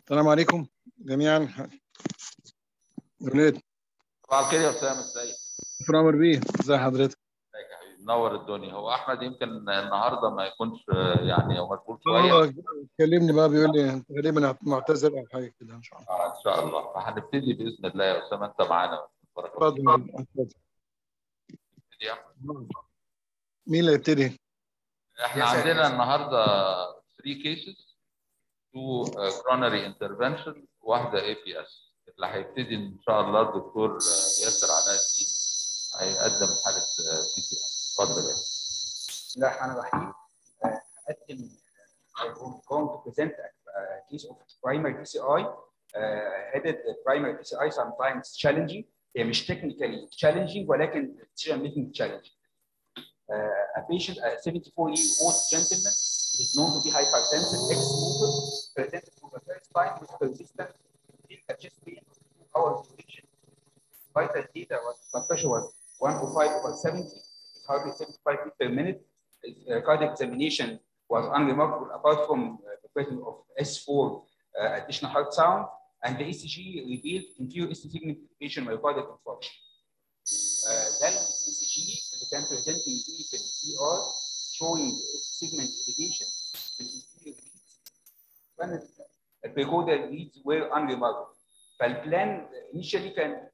السلام عليكم جميعا ولاد صباح الخير يا اسامه ازيك؟ دكتور عمر بيه ازي حضرتك؟ ازيك يا حبيبي منور الدنيا هو احمد يمكن النهارده ما يكونش يعني هو مشغول شويه هو كلمني بقى بيقول لي انت غالبا معتذر او حاجه كده ان شاء الله آه، ان شاء الله هنبتدي باذن الله يا اسامه انت معانا بارك الله فيك. اتفضل اتفضل نبتدي يا أحمد. مين اللي يبتدي؟ احنا عندنا النهارده 3 كيسز 2 كرونري انترفنشن واحده اي بي اس اللي هيبتدي ان شاء الله الدكتور آه، ياسر علاء الدين هيقدم حاله بي تي ار اتفضل يا بسم الله الرحمن الرحيم آه، هقدم I'm going to present a a case of primary PCI uh, headed primary PCI sometimes challenging هي مش technically challenging ولكن decision making challenging. Uh, a patient, a 74 year old gentleman is known to be hypertensive, ex-smoker, presented for the first time with persistent feel chest pain of two hours duration. Vital data was blood pressure was 105 over 70, his heart rate 75 beats per minute. His uh, cardiac examination was unremarkable apart from uh, the presence of S4 uh, additional heart sound, and the ECG revealed inferior ST segment elevation myocardial infarction. Uh, then ECG اللي كان presenting به في ال CR showing ST segment elevation في inferior leads. when the precordial leads were unremarkable. فالبلان initially كان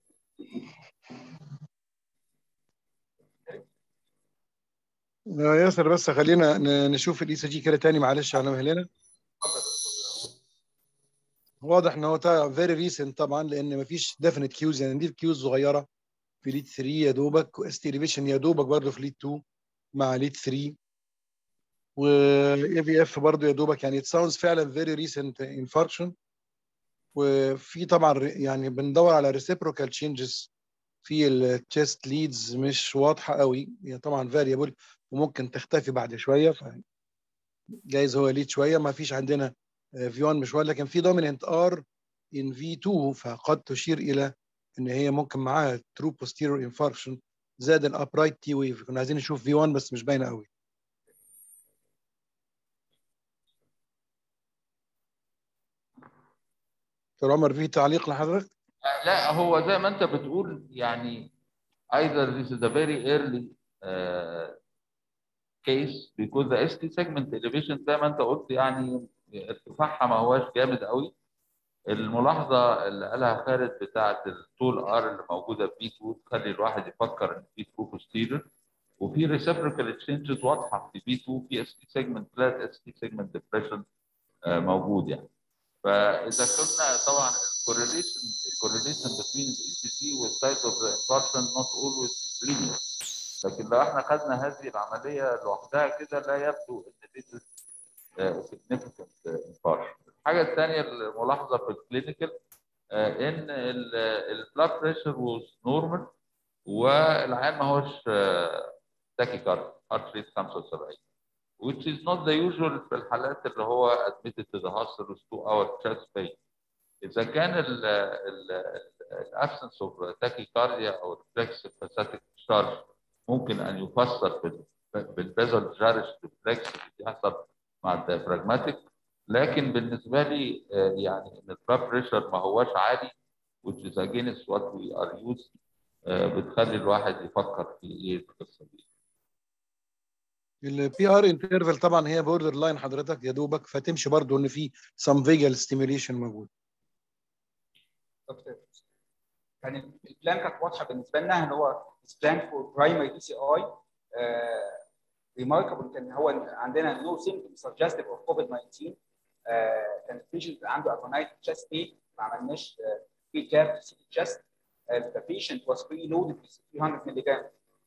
يا ياسر بس خلينا ن- نشوف الاي سي جي كده تاني معلش على مهلنا واضح ان هو فيري ريسنت طبعا لان مفيش ديفينيت كيوز يعني دي كيوز صغيره في ليد 3 يا دوبك واس تي ريفيشن يا دوبك برضه في ليد 2 مع ليد 3 واي في اف برضه يا دوبك يعني ات ساوندز فعلا فيري ريسنت انفاركشن وفي طبعا ر- يعني بندور على ريسيبروكال تشينجز في التشيست ليدز مش واضحه قوي هي طبعا فاريبل وممكن تختفي بعد شويه ف جايز هو ليد شويه ما فيش عندنا في 1 مش واضح لكن في دوميننت ار ان في 2 فقد تشير الى ان هي ممكن معاها ترو بوستيرور انفاركشن زاد الابرايت تي ويف كنا عايزين نشوف في 1 بس مش باينه قوي دكتور عمر في تعليق لحضرتك؟ لا هو زي ما انت بتقول يعني either this is a very early uh, case because the ST segment elevation زي ما انت قلت يعني ارتفاعها ما هواش جامد قوي الملاحظه اللي قالها خالد بتاعه الطول ار اللي موجوده في بي 2 تخلي الواحد يفكر ان في ترو بوستيريور وفي ريسبريكال تشينجز واضحه في بي 2 في اس تي سيجمنت فلات اس تي سيجمنت ديبريشن موجود يعني فاذا كنا طبعا الكورليشن الكورليشن بين الاي سي سي والسايز اوف ذا انفاركشن نوت اولويز لينير لكن لو احنا خدنا هذه العمليه لوحدها كده لا يبدو ان دي significant انفاركشن الحاجه الثانيه الملاحظه في الكلينيكال ان البلاد بريشر واز نورمال والعيان ما هوش تاكي كارد هارت ريت 75 which is not the usual في الحالات اللي هو admitted to the hospital with 2 hour chest pain. إذا كان ال ال ال absence of tachycardia أو reflex sympathetic discharge ممكن أن يفسر بال بالبازل جارش ريفلكس اللي بيحصل مع الديافراجماتيك لكن بالنسبة لي آه، يعني إن البلاد بريشر ما هواش عالي which is against what we are used آه، بتخلي الواحد يفكر في إيه القصة دي. البي ار انترفال طبعا هي بوردر لاين حضرتك يا دوبك فتمشي برضه ان في سم فيجال ستيميليشن موجود دكتور كان البلان كانت واضحه بالنسبه لنا ان هو بلان فور برايمري بي سي اي ريماركبل كان هو عندنا نو سيمبتوم سجستيف اوف كوفيد 19 آه، كان البيشنت عنده اكونايت تشست بين ما عملناش في كاب سي تشست the patient was preloaded with 300 milligram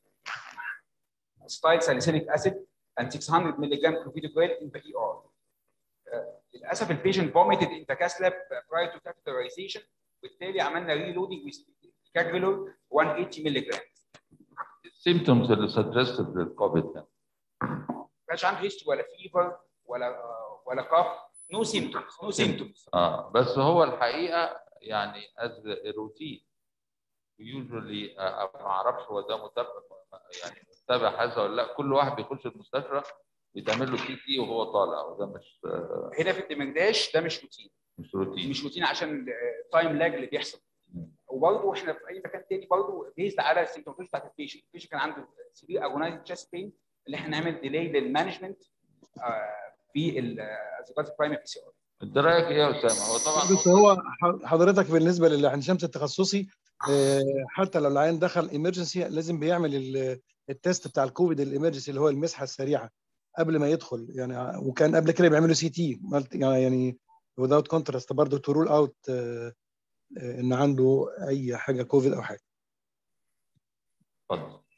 acetyl salicylic acid and 600 milligram clopidogrel in the ER. آه، للاسف البيشنت vomited in the cath lab prior to catheterization بالتالي عملنا ريلودنج with cagrelor 180 ملغ السيمتومز اللي suggested للكوفيد ده ما كانش عنده هيستوري ولا فيفر ولا ولا كاف نو سيمتومز نو سيمتومز اه بس هو الحقيقه يعني از روتين يوجوالي ما اعرفش هو ده متابع يعني متابع هذا ولا لا كل واحد بيخش المستشفى بيتعمل له سي تي وهو طالع وده مش هنا في الدمجداش ده مش روتين مش روتين مش روتين عشان التايم لاج اللي بيحصل وبرضه احنا في اي مكان تاني برضه بيزد على السيمتوماتولوجي بتاعت البيشنت البيشنت كان عنده سيفير اجونايز تشست بين اللي احنا نعمل ديلي للمانجمنت في الازوبات برايمري بي سي ار انت رايك ايه يا اسامه؟ هو طبعا بس هو ح- حضرتك بالنسبه للعين شمس التخصصي آه، حتى لو العيان دخل ايمرجنسي لازم بيعمل ال- التيست بتاع الكوفيد الامرجنسي اللي هو المسحه السريعه قبل ما يدخل يعني ع- وكان قبل كده بيعملوا سي تي يعني without contrast برضه تو رول اوت ان عنده اي حاجه كوفيد او حاجه اتفضل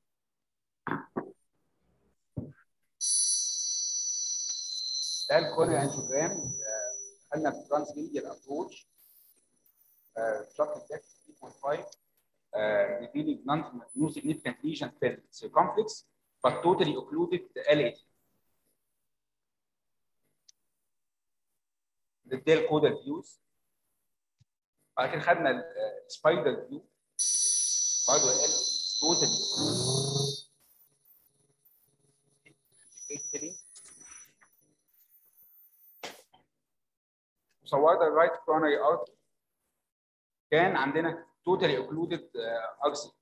ده الكوريا انجيوجرام خدنا الترانس ميديال ابروتش شوك ديك 3.5 revealing non no significant lesion في circumflex but totally occluded LAD. ده الكودال فيوز بعد كده خدنا السبايدر فيو برضه قال توتالي وصورنا الرايت كورونري ارتري كان عندنا توتالي اوكلودد ارسي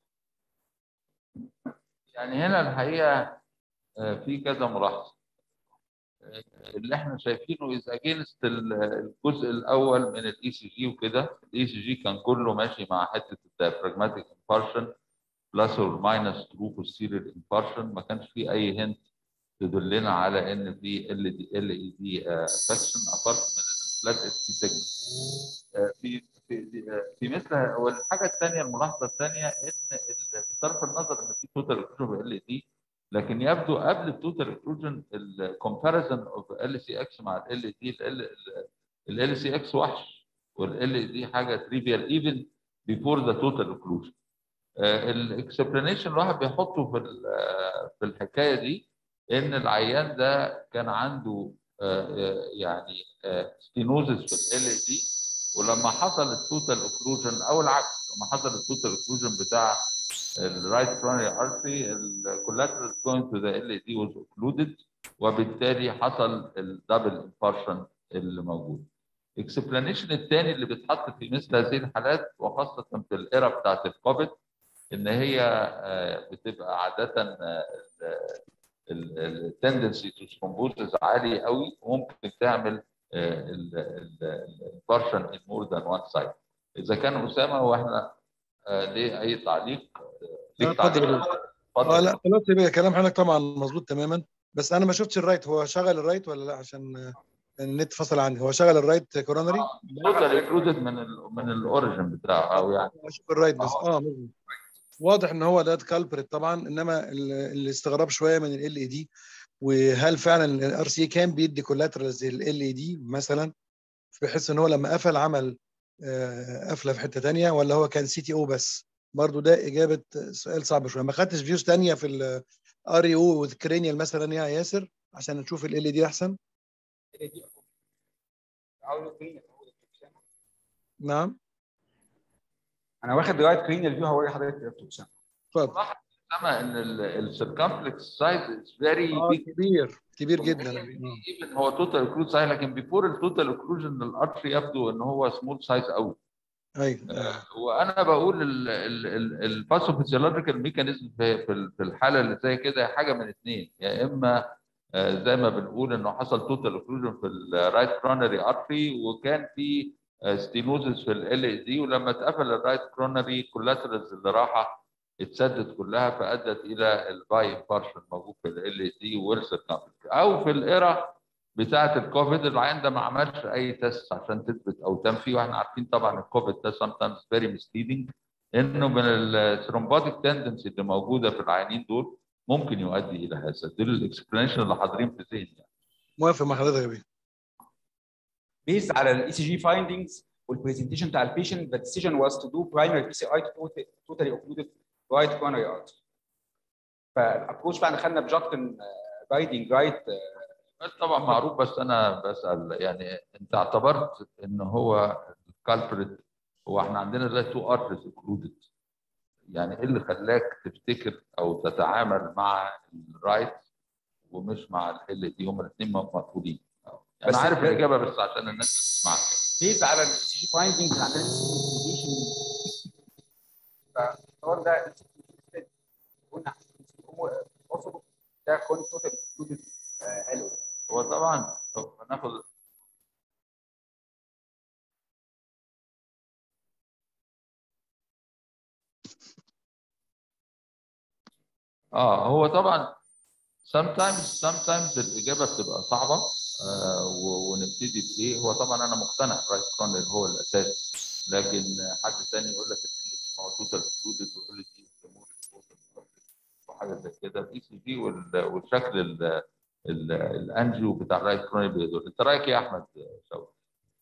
يعني هنا الحقيقه آه، في كذا ملاحظه آه، اللي احنا شايفينه از اجينست الجزء الاول من الاي سي جي وكده الاي سي جي كان كله ماشي مع حته الديافراجماتيك انفارشن بلس اور ماينس ترو بوستيريور انفارشن ما كانش في اي هنت تدلنا على ان في ال دي ال اي دي افكشن ابارت من الفلات اس تي سيجمنت في في في مثل والحاجه الثانيه الملاحظه الثانيه ان ال- بصرف النظر ان في توتال اكلوجن ال دي لكن يبدو قبل التوتال اكلوجن الكومباريزن اوف ال سي اكس مع ال دي ال سي اكس وحش والال دي حاجه تريفيال ايفن بيفور ذا توتال اكلوجن الاكسبلانيشن الواحد بيحطه في ال- في الحكايه دي ان العيان ده كان عنده آه، آه، يعني ستينوزس في ال دي ولما حصل التوتال اوكلوجن او العكس لما حصل التوتال اوكلوجن بتاع الرايت كورونري ارتري الكولاترال جوينت تو ذا ال دي واز اوكلودد وبالتالي حصل الدبل انفارشن اللي موجود. الاكسبلانيشن الثاني اللي بيتحط في مثل هذه الحالات وخاصه في الايرا بتاعت الكوفيد ان هي آه، بتبقى عاده التندنسي تو ثرومبوزز عالي قوي وممكن تعمل البارشن ان مور ذان وان سايد اذا كان اسامه واحنا آه، ليه اي تعليق لا، ليك اتفضل. تعليق اه لا خلاص يبقى كلام حضرتك طبعا مظبوط تماما بس انا ما شفتش الرايت هو شغل الرايت ولا لا عشان آه، النت فصل عندي هو شغل الرايت كورونري توتال انكلودد من ال من الاوريجن بتاعه او يعني اشوف الرايت بس اه مظبوط واضح ان هو ده كالبريت طبعا انما ال- الاستغراب شويه من ال اي دي وهل فعلا الار سي كان بيدي كولاترال زي ال اي دي مثلا بحيث ان هو لما قفل عمل آه، قفله في حته تانية ولا هو كان سي تي او بس برضو ده اجابه سؤال صعب شويه ما خدتش فيوز تانية في الار اي او والكرينيال مثلا يا ياسر عشان نشوف ال ال دي احسن نعم انا واخد رايت كرينيال فيو هوري حضرتك يا دكتور اسامه اتفضل انما ان السيركمفلكس سايز از فيري اه بيج كبير كبير جدا آه. ايفن هو توتال اوكلوجن صحيح لكن بيفور التوتال اوكلوجن الارتري يبدو ان هو سمول سايز قوي ايوه آه. وانا بقول الباثوفيسيولوجيكال ميكانيزم في في ال- في الحاله اللي زي كده حاجه من اثنين يا اما آه، زي ما بنقول انه حصل توتال اوكلوجن في الرايت كرونري ارتري وكان في ستينوزس في ال دي ولما اتقفل الرايت كرونري كولاترالز اللي راحه اتسدت كلها فادت الى الباي انفارشن موجود في ال دي والسيركمفلكس او في الايرا بتاعه الكوفيد العيان ده ما عملش اي تيست عشان تثبت او تنفي واحنا عارفين طبعا الكوفيد ده sometimes very misleading انه من الثرومباتيك تندنسي اللي موجوده في العيانين دول ممكن يؤدي الى هذا دول الاكسبلانيشن اللي حاضرين في ذهني يعني. موافق مع حضرتك يا بيه بيزد على الاي سي جي فايندنجز والبرزنتيشن بتاع البيشنت the decision was to do primary PCI to totally occluded right coronary artery. فالابروش بقى خدنا بجاكتن جايدنج رايت بس طبعا معروف بس انا بسال يعني انت اعتبرت ان هو الكالبريت هو احنا عندنا دلوقتي تو ارترز اوكلودد يعني ايه اللي خلاك تفتكر او تتعامل مع الرايت ومش مع ال دي هما الاثنين مقفولين انا بس عارف ده- الاجابه بس عشان الناس تسمعك بيز على السي جي فايندنجز عندنا السيجنيفيكيشن فالحوار ده قلنا هو possible ده كون توتال اكسكلودد حلو هو طبعا طب هناخد اه هو طبعا sometimes sometimes الاجابه بتبقى صعبه آه و- ونبتدي بايه هو طبعا انا مقتنع رايت كورنر هو الاساس لكن حد ثاني يقول لك ان دي موجوده اكسكلودد ويقول لي دي وحاجه زي كده الاي سي جي والشكل ال- ال- الانجيو بتاع الرايت كورنر بيدل انت رايك ايه يا احمد شوقي؟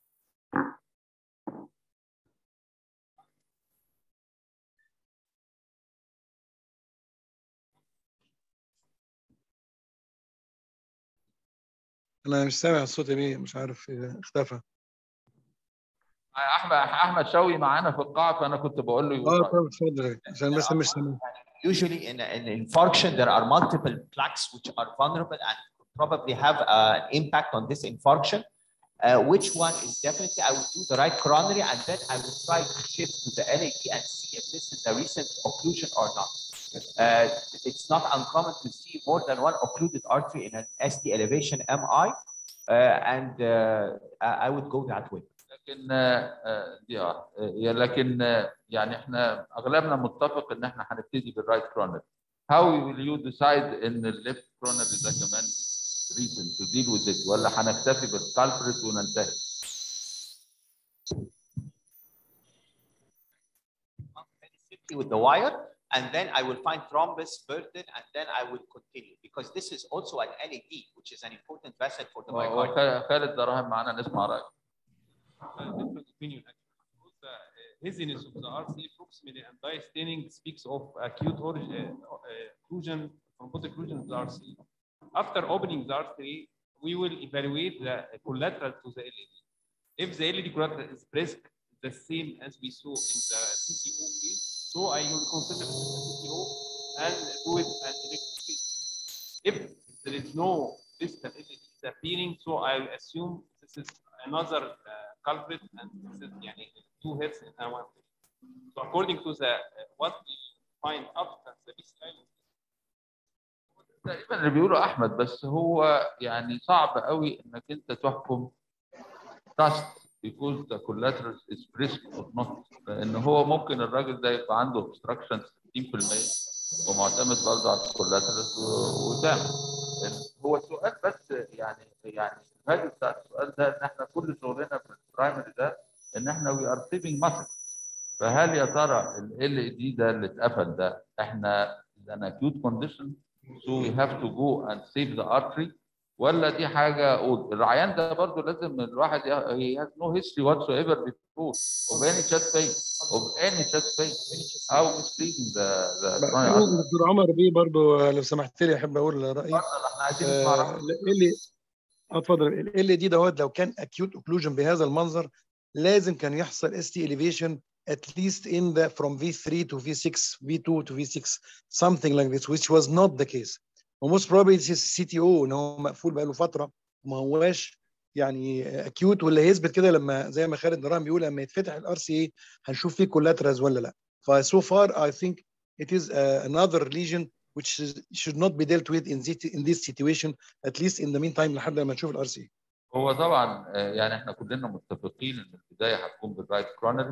انا مش سامع الصوت يا بيه مش عارف إيه، اختفى احمد احمد شوقي معانا في القاعه فانا كنت بقول له اه يقول رأيه. طب اتفضل عشان بس مش سامع Usually in, in infarction, there are multiple plaques which are vulnerable and could probably have uh, an impact on this infarction. Uh, which one is definitely, I would do the right coronary and then I would try to shift to the LAD and see if this is a recent occlusion or not. Uh, it's not uncommon to see more than one occluded artery in an ST elevation MI, uh, and uh, I I would go that way. لكن آه، آه، دي اه آه، لكن آه، يعني احنا اغلبنا متفق ان احنا هنبتدي بالرايت كرونر How will you decide ان الليفت كرونر ده كمان reason to deal with it ولا هنكتفي بالكالبريت وننتهي؟ simply with the wire, and then I will find thrombus burden, and then I will continue because this is also an LED, which is an important vessel for the هو myocardium. خالد- خالد دراهم معانا نسمع رايك different opinion actually. Because the uh, haziness of the RC proximally and dye staining speaks of acute origin, uh, uh, occlusion, thrombotic occlusion of the RC. After opening the artery, we will evaluate the collateral to the LED. If the LED collateral is brisk, the same as we saw in the CTO case, so I will consider it as a CTO and do it an electric case. If there is no distal LED appearing, so I assume this is another uh, culprit and this is يعني, two heads in one head. So according to the uh, what we find after the baseline تقريبا اللي بيقوله احمد بس هو يعني صعب قوي انك انت تحكم trust because the collateral is brisk or not لان هو ممكن الراجل ده يبقى عنده obstruction 60% ومعتمد برضه على الكولاترال وتعمل هو السؤال بس يعني يعني الهدف بتاع السؤال ده ان احنا كل شغلنا في البرايمري ده ان احنا وي ار سيفنج ماسل فهل يا ترى ال ال دي ده اللي اتقفل ده احنا an acute condition so we have to go and save the artery ولا دي حاجه old العيان ده برضه لازم الواحد ي- he has no history whatsoever before of any chest pain of any chest pain how misleading the the coronary artery. دكتور عمر بيه برضو لو سمحت لي احب اقول رايي اتفضل، احنا عايزين نسمع آه، رأيك. اللي اتفضل ال دي دوت لو كان acute occlusion بهذا المنظر لازم كان يحصل ST elevation at least in the from V3 to V6 V2 to V6 something like this which was not the case وموست probably this is CTO ان هو مقفول بقاله فتره وما هواش يعني acute واللي هيثبت كده لما زي ما خالد درام بيقول لما يتفتح الار سي اي هنشوف فيه collaterals ولا لا فسو far I think it is uh, another lesion which is, should not be dealt with in this, in this situation at least in the meantime لحد لما نشوف الار سي هو طبعا آه، يعني احنا كلنا متفقين ان البدايه هتكون بالرايت كرونري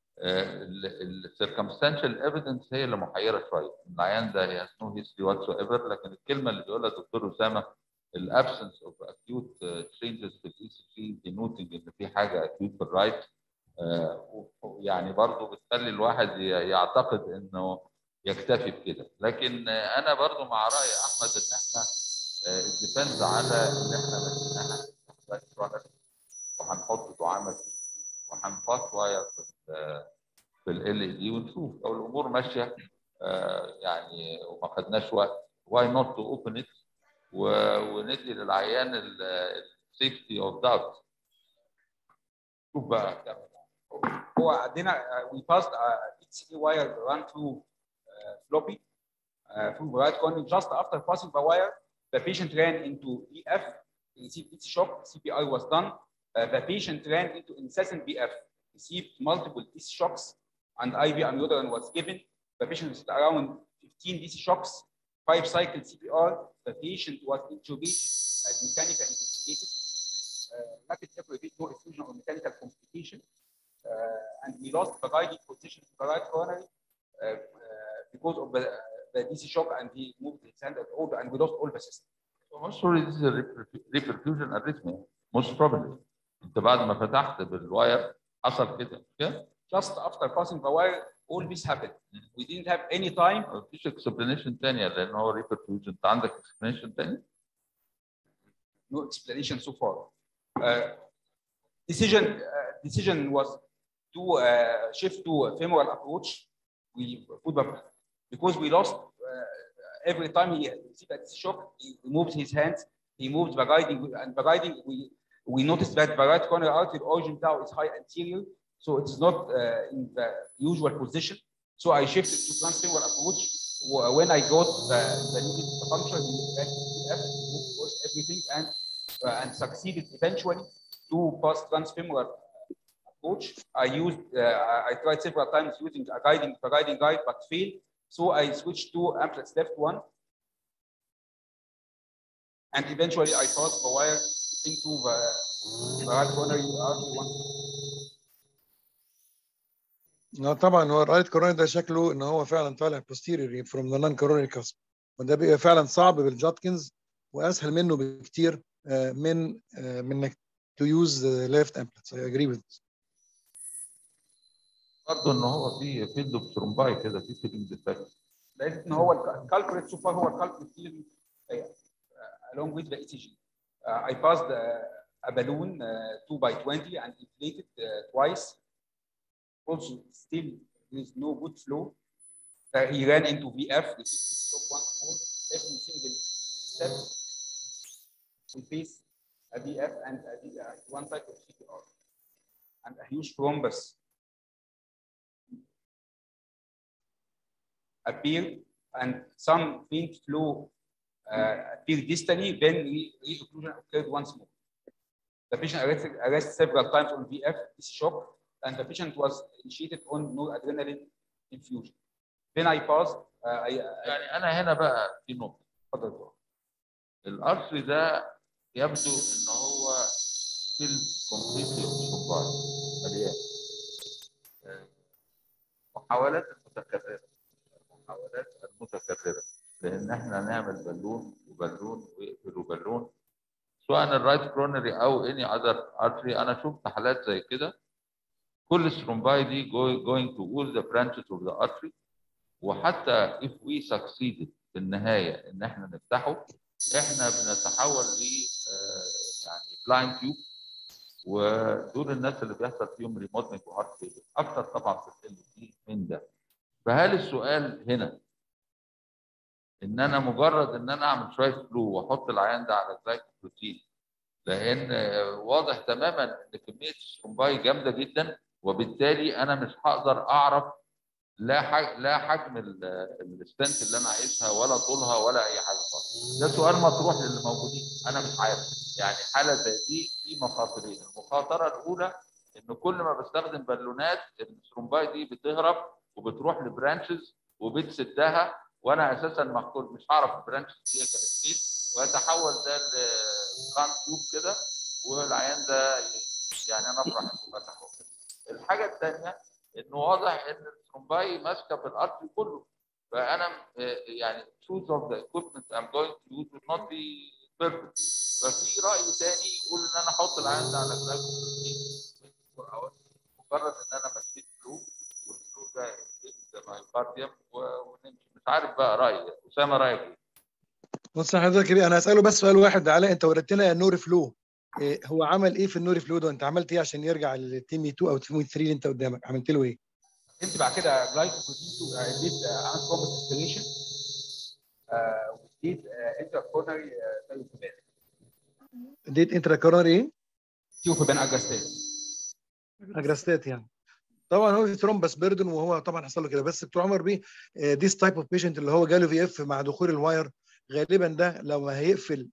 السيركمستانشال ايفيدنس هي اللي محيره شويه العيان ده هي نو هيستري واتس ايفر لكن الكلمه اللي بيقولها الدكتور اسامه الابسنس اوف اكيوت تشينجز في الاي سي جي دينوتنج ان في حاجه اكيوت في الرايت يعني برضه بتخلي الواحد ي- يعتقد انه يكتفي بكده لكن آه، انا برضه مع راي احمد ان احنا ديبند على ان احنا مشيناها رايت كرونري وهنحط دعامه وهنفاس واير في ال في ال ال دي ونشوف لو الامور ماشيه آه، يعني وما خدناش وقت واي نوت تو اوبن ات وندي للعيان السيفتي اوف داوت شوف بقى كمل. هو عندنا uh, we passed a HCD wire run through uh, floppy uh, through the right corner just after passing the wire the patient ran into EF he received DC shock, CPI was done. Uh, the patient ran into incessant BF, received multiple DC shocks, and IV amiodarone was given. The patient received around 15 DC shocks, five cycle CPR. The patient was intubated as mechanically ventilated. Uh, rapid epileptic, no effusion or mechanical complication. Uh, and we lost the guiding position to the right coronary uh, uh, because of the, the DC shock, and he moved his hand at all, and we lost all the system. So most probably this is a reper- reperfusion arrhythmia most probably انت بعد ما فتحت بالواير حصل كده مش كده؟ Just after passing the wire, all this happened. We didn't have any time. مفيش اكسبلانيشن ثانيه لان هو ريبرفيوجن انت عندك اكسبلانيشن ثاني؟ No explanation so far. Uh, decision uh, decision was to uh, shift to a femoral approach. We put the, because we lost uh, every time he received a shock, he moved his hands, he moved the guiding, and the guiding we we noticed that the right corner artery origin now is high anterior, so it is not uh, in the usual position. So I shifted to transfemoral approach. Wh- When I got the, the new function, we went to F, moved everything, and uh, and succeeded eventually to pass transfemoral approach. I used, uh, I tried several times using a guiding, a guiding guide, but failed. So I switched to Amplex left one. And eventually I passed the wire into the, the right coronary artery one. لا طبعا هو الرايت كورونري ده شكله ان هو فعلا طالع posteriorly from the non coronary cusp وده بيبقى فعلا صعب بالجاتكنز واسهل منه بكتير آه، من آه، من انك to use the left amplets I agree with this. برضه ان هو في فيلد اوف ثرومباي كده في فيلينج ديفكت لقيت ان هو الكالكوليت سو فار هو الكالكوليت along with the ECG. Uh, I passed uh, a balloon uh, 2 by 20 and inflated uh, twice. Also, still there is no good flow. Uh, he ran into VF, which took once more. Every single step we face a VF and a V- uh, one type of CPR and a huge thrombus appeared and some faint flow uh, appeared distally, then re- re-occlusion occurred once more. The patient arrested, arrested several times on VF, this shock, and the patient was initiated on noradrenaline infusion. Then I paused. Uh, I, I, يعني انا هنا بقى في نقطه اتفضل. الارتري ده يبدو ان هو فيل كومبليتلي ثرومباي مليان آه، محاولات المتكرره المحاولات المتكرره لان احنا نعمل بالون وبالون ويقفل وبالون سواء الرايت كرونري او اني اذر ارتري انا شفت حالات زي كده كل الثرومباي دي going to all the branches of the artery وحتى if we succeeded في النهايه ان احنا نفتحه احنا بنتحول ل آه، يعني بلايند تيوب ودول الناس اللي بيحصل فيهم ريموتنج وهارت فيلر اكتر طبعا في ال دي من ده فهل السؤال هنا ان انا مجرد ان انا اعمل شويه فلو واحط العيان ده على الجلايكوبروتين لان آه، واضح تماما ان كميه الثرومباي جامده جدا وبالتالي انا مش هقدر اعرف لا حجم لا حجم ال- الستنت اللي انا عايزها ولا طولها ولا اي حاجه خالص ده سؤال مطروح للي موجودين انا مش عارف يعني حاله زي دي في مخاطرين المخاطره الاولى ان كل ما بستخدم بالونات الثرومباي دي بتهرب وبتروح لبرانشز وبتسدها وانا اساسا محطوط مش هعرف البرانشز دي كانت فين ويتحول ده لكان تيوب كده والعيان ده يعني انا افرح انه فتح وكده. الحاجه الثانيه انه واضح ان الثرومباي ماسكه في الارتري كله فانا آه، يعني choose of the equipment I'm going to use will not be perfect ففي راي ثاني يقول ان انا احط العيان ده على جلايكوبروتين مجرد ان انا مشيت فلو والفلو ده يبقى مايوكارديوم ونمشي مش عارف بقى رايي اسامه رايك ايه؟ بص يا حضرتك كده انا هساله بس سؤال واحد علاء انت وريت لنا النور فلو إيه هو عمل ايه في النور فلو ده انت عملت ايه عشان يرجع للتيم 2 او تيم 3 اللي انت قدامك عملت له ايه؟ انت بعد كده جلايكوبروتين اديت عملت برومس اسبريشن واديت انتر كورنري تيوفيبان اديت انترا كورونري ايه؟ تيوفيبان اجاستات اجراستات يعني طبعا هو في ثرومبس بيردن وهو طبعا حصل له كده بس دكتور عمر بيه ديس تايب اوف بيشنت اللي هو جاله في اف مع دخول الواير غالبا ده لو هيقفل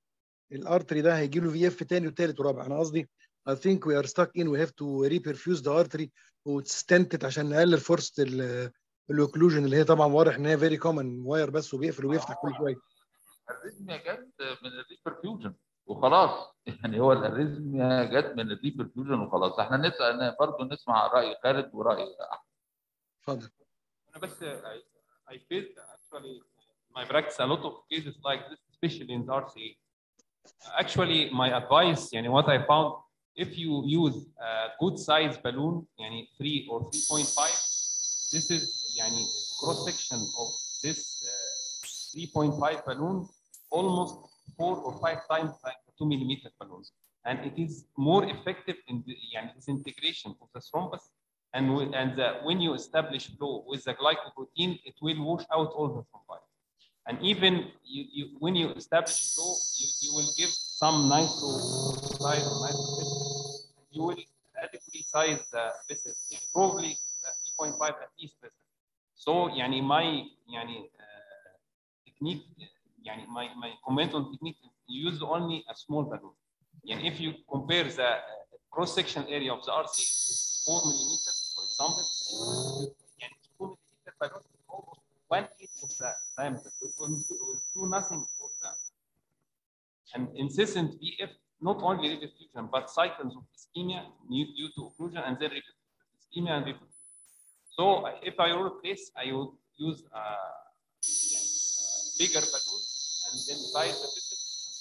الارتري ده هيجي له في اف تاني وتالت ورابع انا قصدي I think we are stuck in we have to reperfuse the artery وتستنتت عشان نقلل فرصه الاوكلوجن اللي هي طبعا واضح ان هي فيري كومن واير بس وبيقفل ويفتح كل شويه الاريزميا جت من الريبرفيوجن وخلاص يعني هو الاريزميا جت من الريبرفيوجن وخلاص احنا نسال برضه نسمع راي خالد وراي احمد اتفضل انا بس I, I faced actually in my practice a lot of cases like this especially in the RCA actually my advice يعني what I found if you use a good size balloon يعني 3 or 3.5 this is يعني cross section of this uh, 3.5 balloon almost four or five times like the 2 millimeter balloons and it is more effective in the يعني disintegration of the thrombus and we- and the, when you establish flow with the glycoprotein it will wash out all the thrombi and even you, you when you establish flow you, you will give some nitro size or nitro vessels. you will adequately size the vessels يعني probably the 3.5 at least vessels so يعني my يعني uh, technique يعني my my comment on technique you use only a small balloon يعني if you compare the cross section area of the RC to 4 millimeters for example يعني 2 millimeter balloon almost one eighth of the diameter it will do- will do nothing for that and incessant VF not only reperfusion but cycles of ischemia due due to occlusion and then reperfusion. ischemia and reperfusion. So if I were replace, I would use a يعني, a bigger balloon and then size the vessel.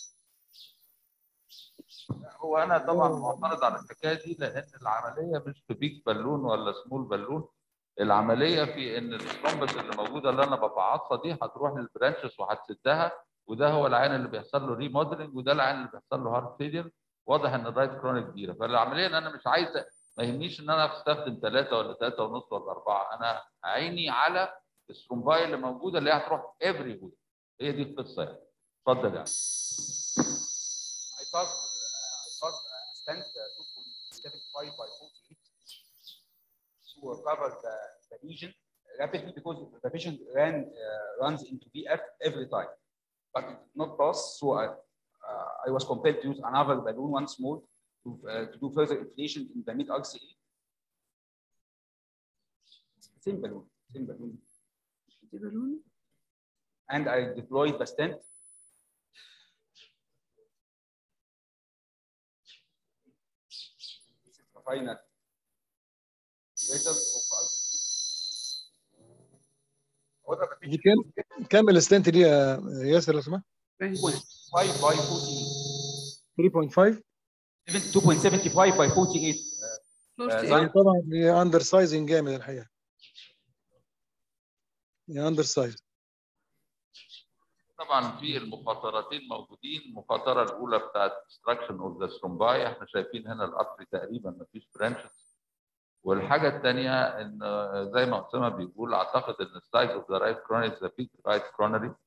هو انا طبعا معترض على الحكايه دي لان العمليه مش في بيج بالون ولا سمول بالون العمليه في ان الثرومبس اللي موجوده اللي انا ببعصها دي هتروح للبرانشز وهتسدها وده هو العين اللي بيحصل له ريموديلنج وده العين اللي بيحصل له هارت فيلير واضح ان الرايت كرونيك كبيره فالعمليه ان انا مش عايز ما يهمنيش ان انا استخدم ثلاثه ولا ثلاثه ونص ولا اربعه انا عيني على الثرومباي اللي موجوده اللي هي هتروح افري وير هي دي القصه يعني اتفضل يعني I passed, uh, I passed a stent uh, 2.75 by 48 to uh, cover the, the lesion rapidly because the patient ran uh, runs into VF every time, but it did not pass. So I, uh, I was compelled to use another balloon once more to, uh, to do further inflation in the mid RCA. Same balloon, same balloon, دي بالون and I deployed the stent This is the final result of What are the دي patient كام كام الاستنت دي يا ياسر لو سمحت فاهم 2.5 by 48 3.5 2.75 by 48 close آه، to زي- eight. طبعا هي اندر سايزنج جامد الحقيقه هي اندر سايز طبعا في المخاطرتين موجودين المخاطره الاولى بتاعت destruction اوف ذا ثرومباي احنا شايفين هنا القطر تقريبا ما فيش برانشز والحاجه الثانيه ان زي ما اسامه بيقول اعتقد ان السايز اوف ذا رايت كرونري ذا بيج رايت كرونري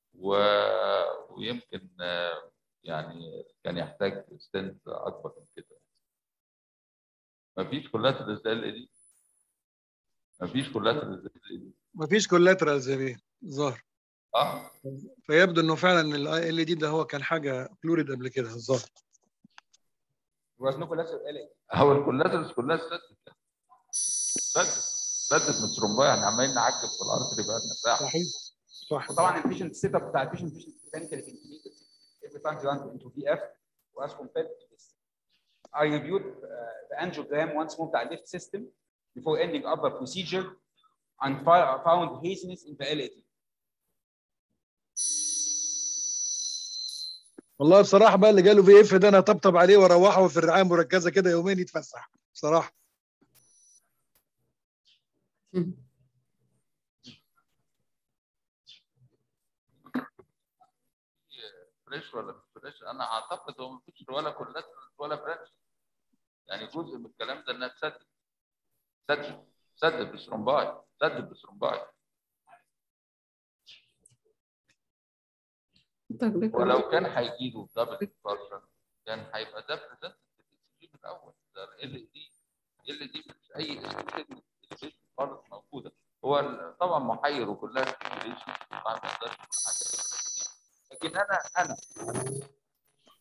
ويمكن آه، يعني كان يحتاج ستنت اكبر من كده ما فيش كولاترال زي ال دي ما فيش كولاترال زي ال دي مفيش كولاترال زي ما ظاهر اه فيبدو انه فعلا الاي ال دي ده هو كان حاجه كلوريد قبل كده الظاهر There was no collateral LA. هو الكولاترز كلها سدت سدت سدت من الثرومباي احنا عمالين نعجب في الارتري بقى لنا ساعه صحيح صح وطبعا البيشنت سيت اب بتاع البيشنت بيشنت كلينيكال انتليجنت every time he went into VF was compared to this. I reviewed uh, the angiogram once more بتاع left system before ending up the procedure and fi- found haziness in the LAT. والله بصراحه بقى اللي جاله في اف ده انا طبطب عليه واروحه في الرعايه المركزه كده يومين يتفسح بصراحه فريش ولا مش فريش انا اعتقد هو مفيش ولا كولاترال ولا برانش يعني جزء من الكلام ده انها تسدد سدد سدد بالثرومباي سدد بالثرومباي طب ده ولو كان هيجي له دبل انفارشن كان هيبقى ده بريزنت من الاول ده ال دي ال دي مش اي استيشن خالص موجوده هو ال- طبعا محير وكلها speculation، ما نقدرش نقول حاجه لكن انا انا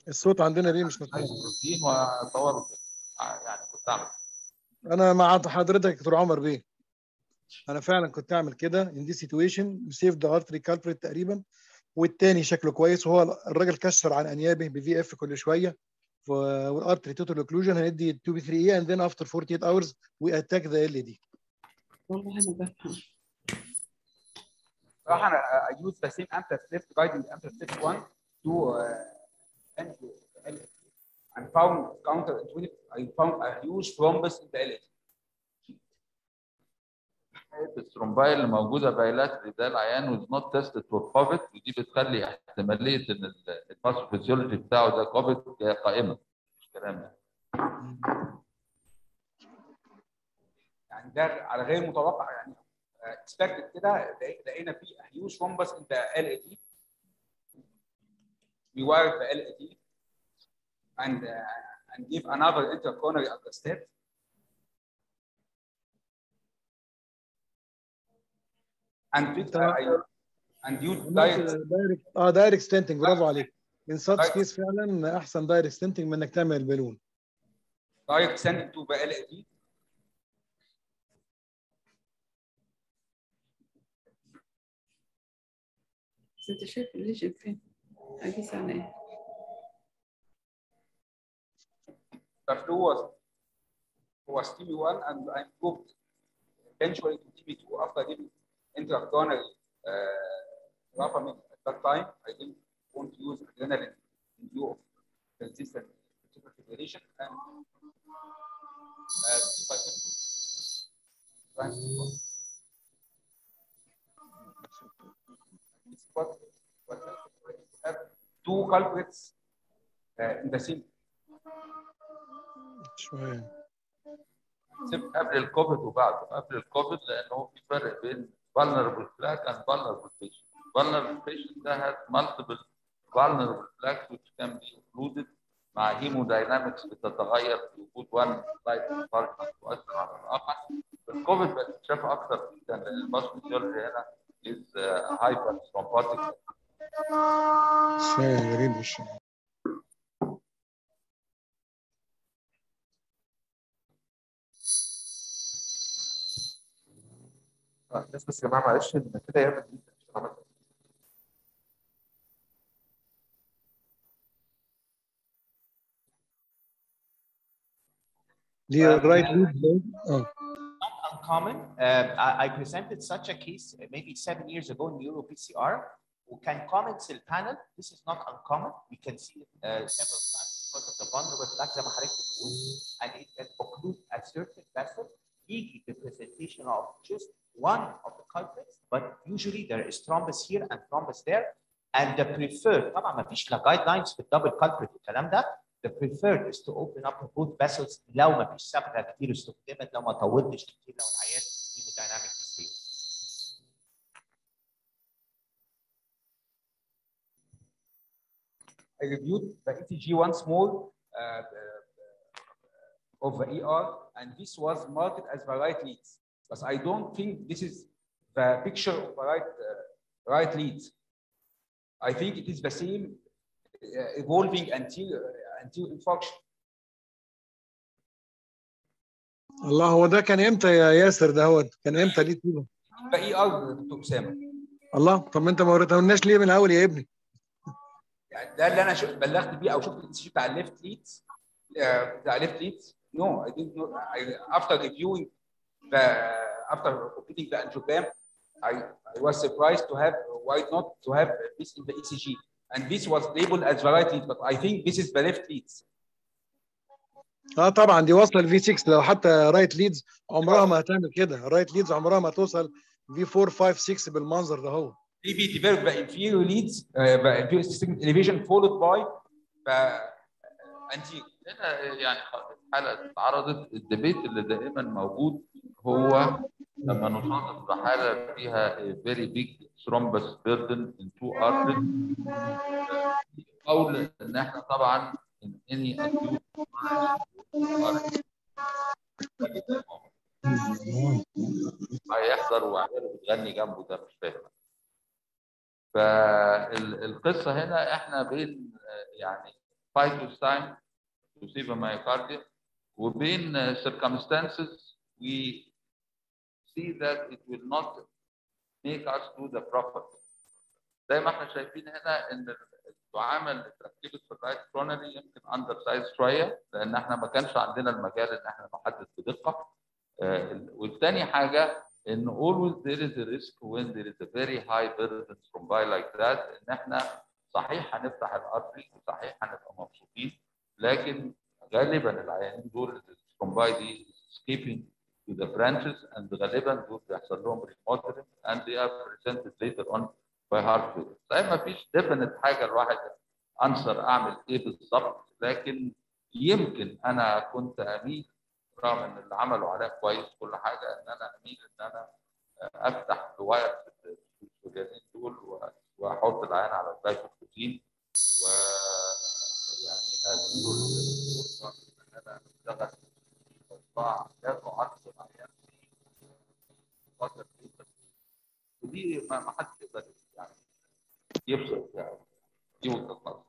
الصوت عندنا ليه مش مسموع بروتين واطور يعني كنت اعمل انا مع حضرتك يا دكتور عمر بيه انا فعلا كنت اعمل كده ان دي سيتويشن سيف ذا ارتري كالبريت تقريبا والتاني شكله كويس وهو الراجل كسر عن انيابه بفي اف كل شويه والارتري توتال اوكلوجن هندي 2 بي 3 اي اند ذن افتر 48 اورز وي اتاك ذا ال دي والله انا بفهم صراحه انا I use the same amped flip guiding amped flip 1 to uh, and and found counterintuitive I found a huge thrombus in the LAD. الثرومباي اللي موجوده بايلاتري ده العيان was not tested for COVID ودي بتخلي احتماليه ان الباثوفيسيولوجي بتاعه ده كوفيد قائمه مش كلام يعني. يعني ده على غير متوقع يعني اكسبكتد كده لقي- لقينا في هيوج thrombus in the LAD. We wired the LAD and uh, and give another intracoronary aldosterone and treat uh, and use diet دايركت اه دايركت ستنتنج برافو عليك من ساتش دايركت. كيس فعلا احسن دايركت ستنتنج من انك تعمل بالون direct sending to the LAD بس انت شايف الليجن فين؟ اقيس على ايه؟ the flu was was TB1 and I moved eventually to TB2 after giving intracoronary uh, rapamine at that time. I didn't want to use adrenaline in view of consistent fibrillation and uh, trying to It's what, what have two culprits uh, in the same شويه سيب قبل الكوفيد وبعده قبل الكوفيد لانه في فرق بين vulnerable flag and vulnerable patient. Vulnerable patient ده has multiple vulnerable flags which can be included مع hemodynamics بتتغير في وجود one slight infarction تؤثر على الاخر. الكوفيد بقت تتشاف اكثر جدا لان الباثوفيسيولوجي هنا is uh, hyper thrombotic شويه غريب مش آه، الناس بس يا جماعه معلش إن كده يعمل دي مش عملت. ليه الرايت ليد اه uncommon. Uh, I, I presented such a case uh, maybe seven years ago in Euro PCR. who can comments the panel. This is not uncommon. We can see it uh, several times because of the vulnerable flag زي ما حضرتك بتقول and it can occlude a certain vessel. يجي the presentation of just one of the culprits, but usually there is thrombus here and thrombus there. And the preferred طبعا ما فيش لا guidelines في الدبل culprit والكلام ده. The preferred is to open up both vessels لو ما فيش صبغه كتير استخدمت لو ما طولتش كتير لو العيان hemodynamic stable. I reviewed the ECG once more uh, of the ER, and this was marked as the right leads. But I don't think this is the picture of the right, uh, right leads. I think it is the same uh, evolving until, uh, until infarction. الله هو ده كان امتى يا ياسر ده هو كان امتى ليه كده The ER دكتور أسامة الله طب ما انت ما وريتهولناش ليه من الاول يا ابني يعني ده اللي انا شو- بلغت بيه او شفت الإكس جي بتاع الليفت ليدز بتاع الليفت ليدز no I didn't know I, after reviewing the after completing the angiogram I, I was surprised to have why not to have this in the ECG and this was labeled as the right lead but I think this is the left leads اه طبعا دي واصله الفي 6 لو حتى رايت ليدز عمرها ما هتعمل كده رايت ليدز عمرها ما توصل في 4 5 6 بالمنظر ده هو they be developed by inferior leads uh, by inferior systemic elevation followed by the anterior هنا يعني حاله اتعرضت الديبيت اللي دائما موجود هو لما نصادف بحاله فيها فيري بيج ثرومبس بيردن ان تو ارتريز قول ان احنا طبعا in any acute هيحضر وعياله بتغني جنبه ده مش فاهم فالقصه هنا احنا بين آه، يعني phytocyme to save a myocardium وبين uh, circumstances we see that it will not make us do the proper زي ما احنا شايفين هنا ان الدعامه اللي اتركبت في الرايت كرونري يمكن اندر سايز شويه لان احنا ما كانش عندنا المجال ان احنا نحدد بدقه آه، والتاني حاجه ان always there is a risk when there is a very high burden thrombi like that ان احنا صحيح هنفتح الارتري وصحيح هنبقى مبسوطين لكن غالبا العيانين دول الثرومباي دي escaping to the branches and غالبا دول بيحصل لهم remodeling and they are presented later on by heart failure. صحيح ما فيش definite حاجه الواحد انسر اعمل ايه بالظبط لكن يمكن انا كنت اميل رغم ان اللي عملوا عليها كويس كل حاجه ان انا اميل ان انا افتح الواير في السجانين دول و- واحط العين على الجلايكوبروتين و يعني هذه ان انا اشتغل قطاع لا تعرض العيان في فتره كبيرة. ودي ما ما حدش يقدر يعني يفصل يعني دي وجهه نظر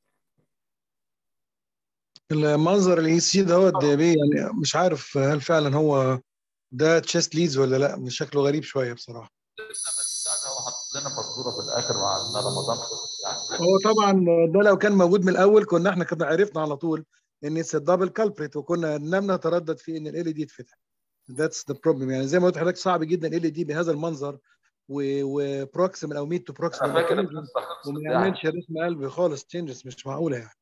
المنظر الاي سي دوت ده بيه يعني مش عارف هل فعلا هو ده تشيست ليدز ولا لا مش شكله غريب شويه بصراحه البتاع ده هو حاطط لنا فاتوره في الاخر مع ان رمضان خلص يعني هو طبعا ده لو كان موجود من الاول كنا احنا كنا عرفنا على طول ان اتس دبل كالبريت وكنا لم نتردد في ان ال دي يتفتح ذاتس ذا بروبلم يعني زي ما قلت لحضرتك صعب جدا ال دي بهذا المنظر وبروكسيمال او ميد تو انا بروكسيمال فاكر القصه خلصت وما يعني يعملش رسم قلب خالص تشينجز مش معقوله يعني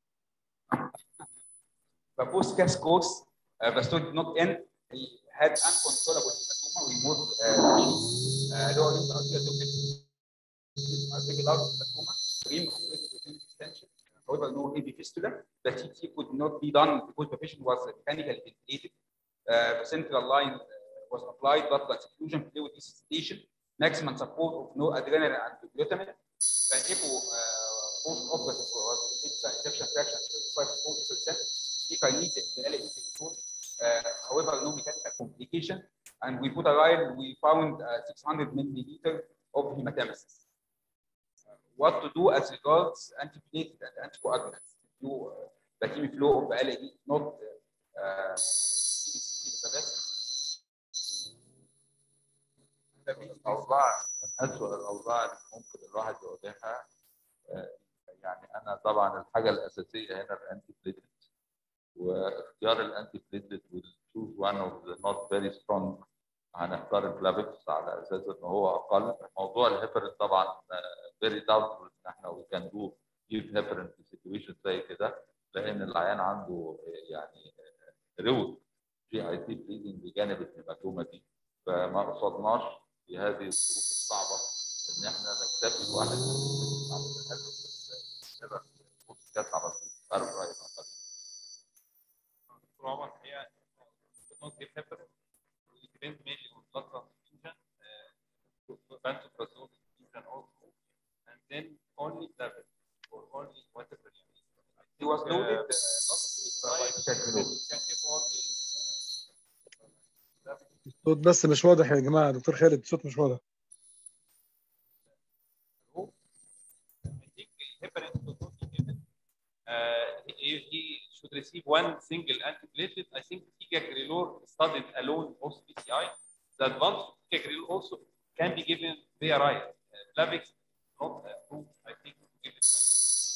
But post CAS course, uh, Bastow did not end. He had uncontrollable hematoma. We moved uh, uh, lower limb arterial articular hematoma, rim operated within extension. However, no heavy fistula. The TT could not be done because the patient was mechanically ventilated. Uh, the central line uh, was applied, blood transfusion, fluid resuscitation, maximum support of no adrenaline and glutamine. The EPO uh, post-operative was the ejection fraction 35 to 40 percent. Speaker needed the LAE control. Uh, however, no mechanical complication. And we put a line, we found uh, 600 milliliter of hematemesis. What to do as regards antiplatelet and anticoagulants? Do uh, the heme flow of the LAE not uh, uh, the best? الاوضاع من اسوء الاوضاع اللي ممكن الواحد يواجهها آه، يعني انا طبعا الحاجه الاساسيه هنا الانتي بليتلت واختيار الانتي بليتلت will choose one of the not very strong هنختار الفلافيكس على اساس ان هو اقل موضوع الهيبرين طبعا فيري doubtful ان احنا we can do give هيبرين في سيتويشن زي كده لان العيان عنده آه، يعني رود جي اي تي بليدنج بجانب الهيماتوما دي فما قصدناش في هذه الظروف الصعبه ان احنا نكتفي بواحد كانت على طول أربع أيضاً. دكتور عمر الحقيقه not give heparin we depend mainly on blood transfusion uh, pantoprazole infusion also and then only level or only whatever He was loaded uh, last week can give all the الصوت بس مش واضح يا جماعه دكتور خالد الصوت مش واضح I think heparin should not be given. Uh, he, he should receive one single antiplatelet. I think ticagrelor studied alone post PCI. The advanced ticagrelor also can be given via right. Uh, Plavix not approved, I think, to give it by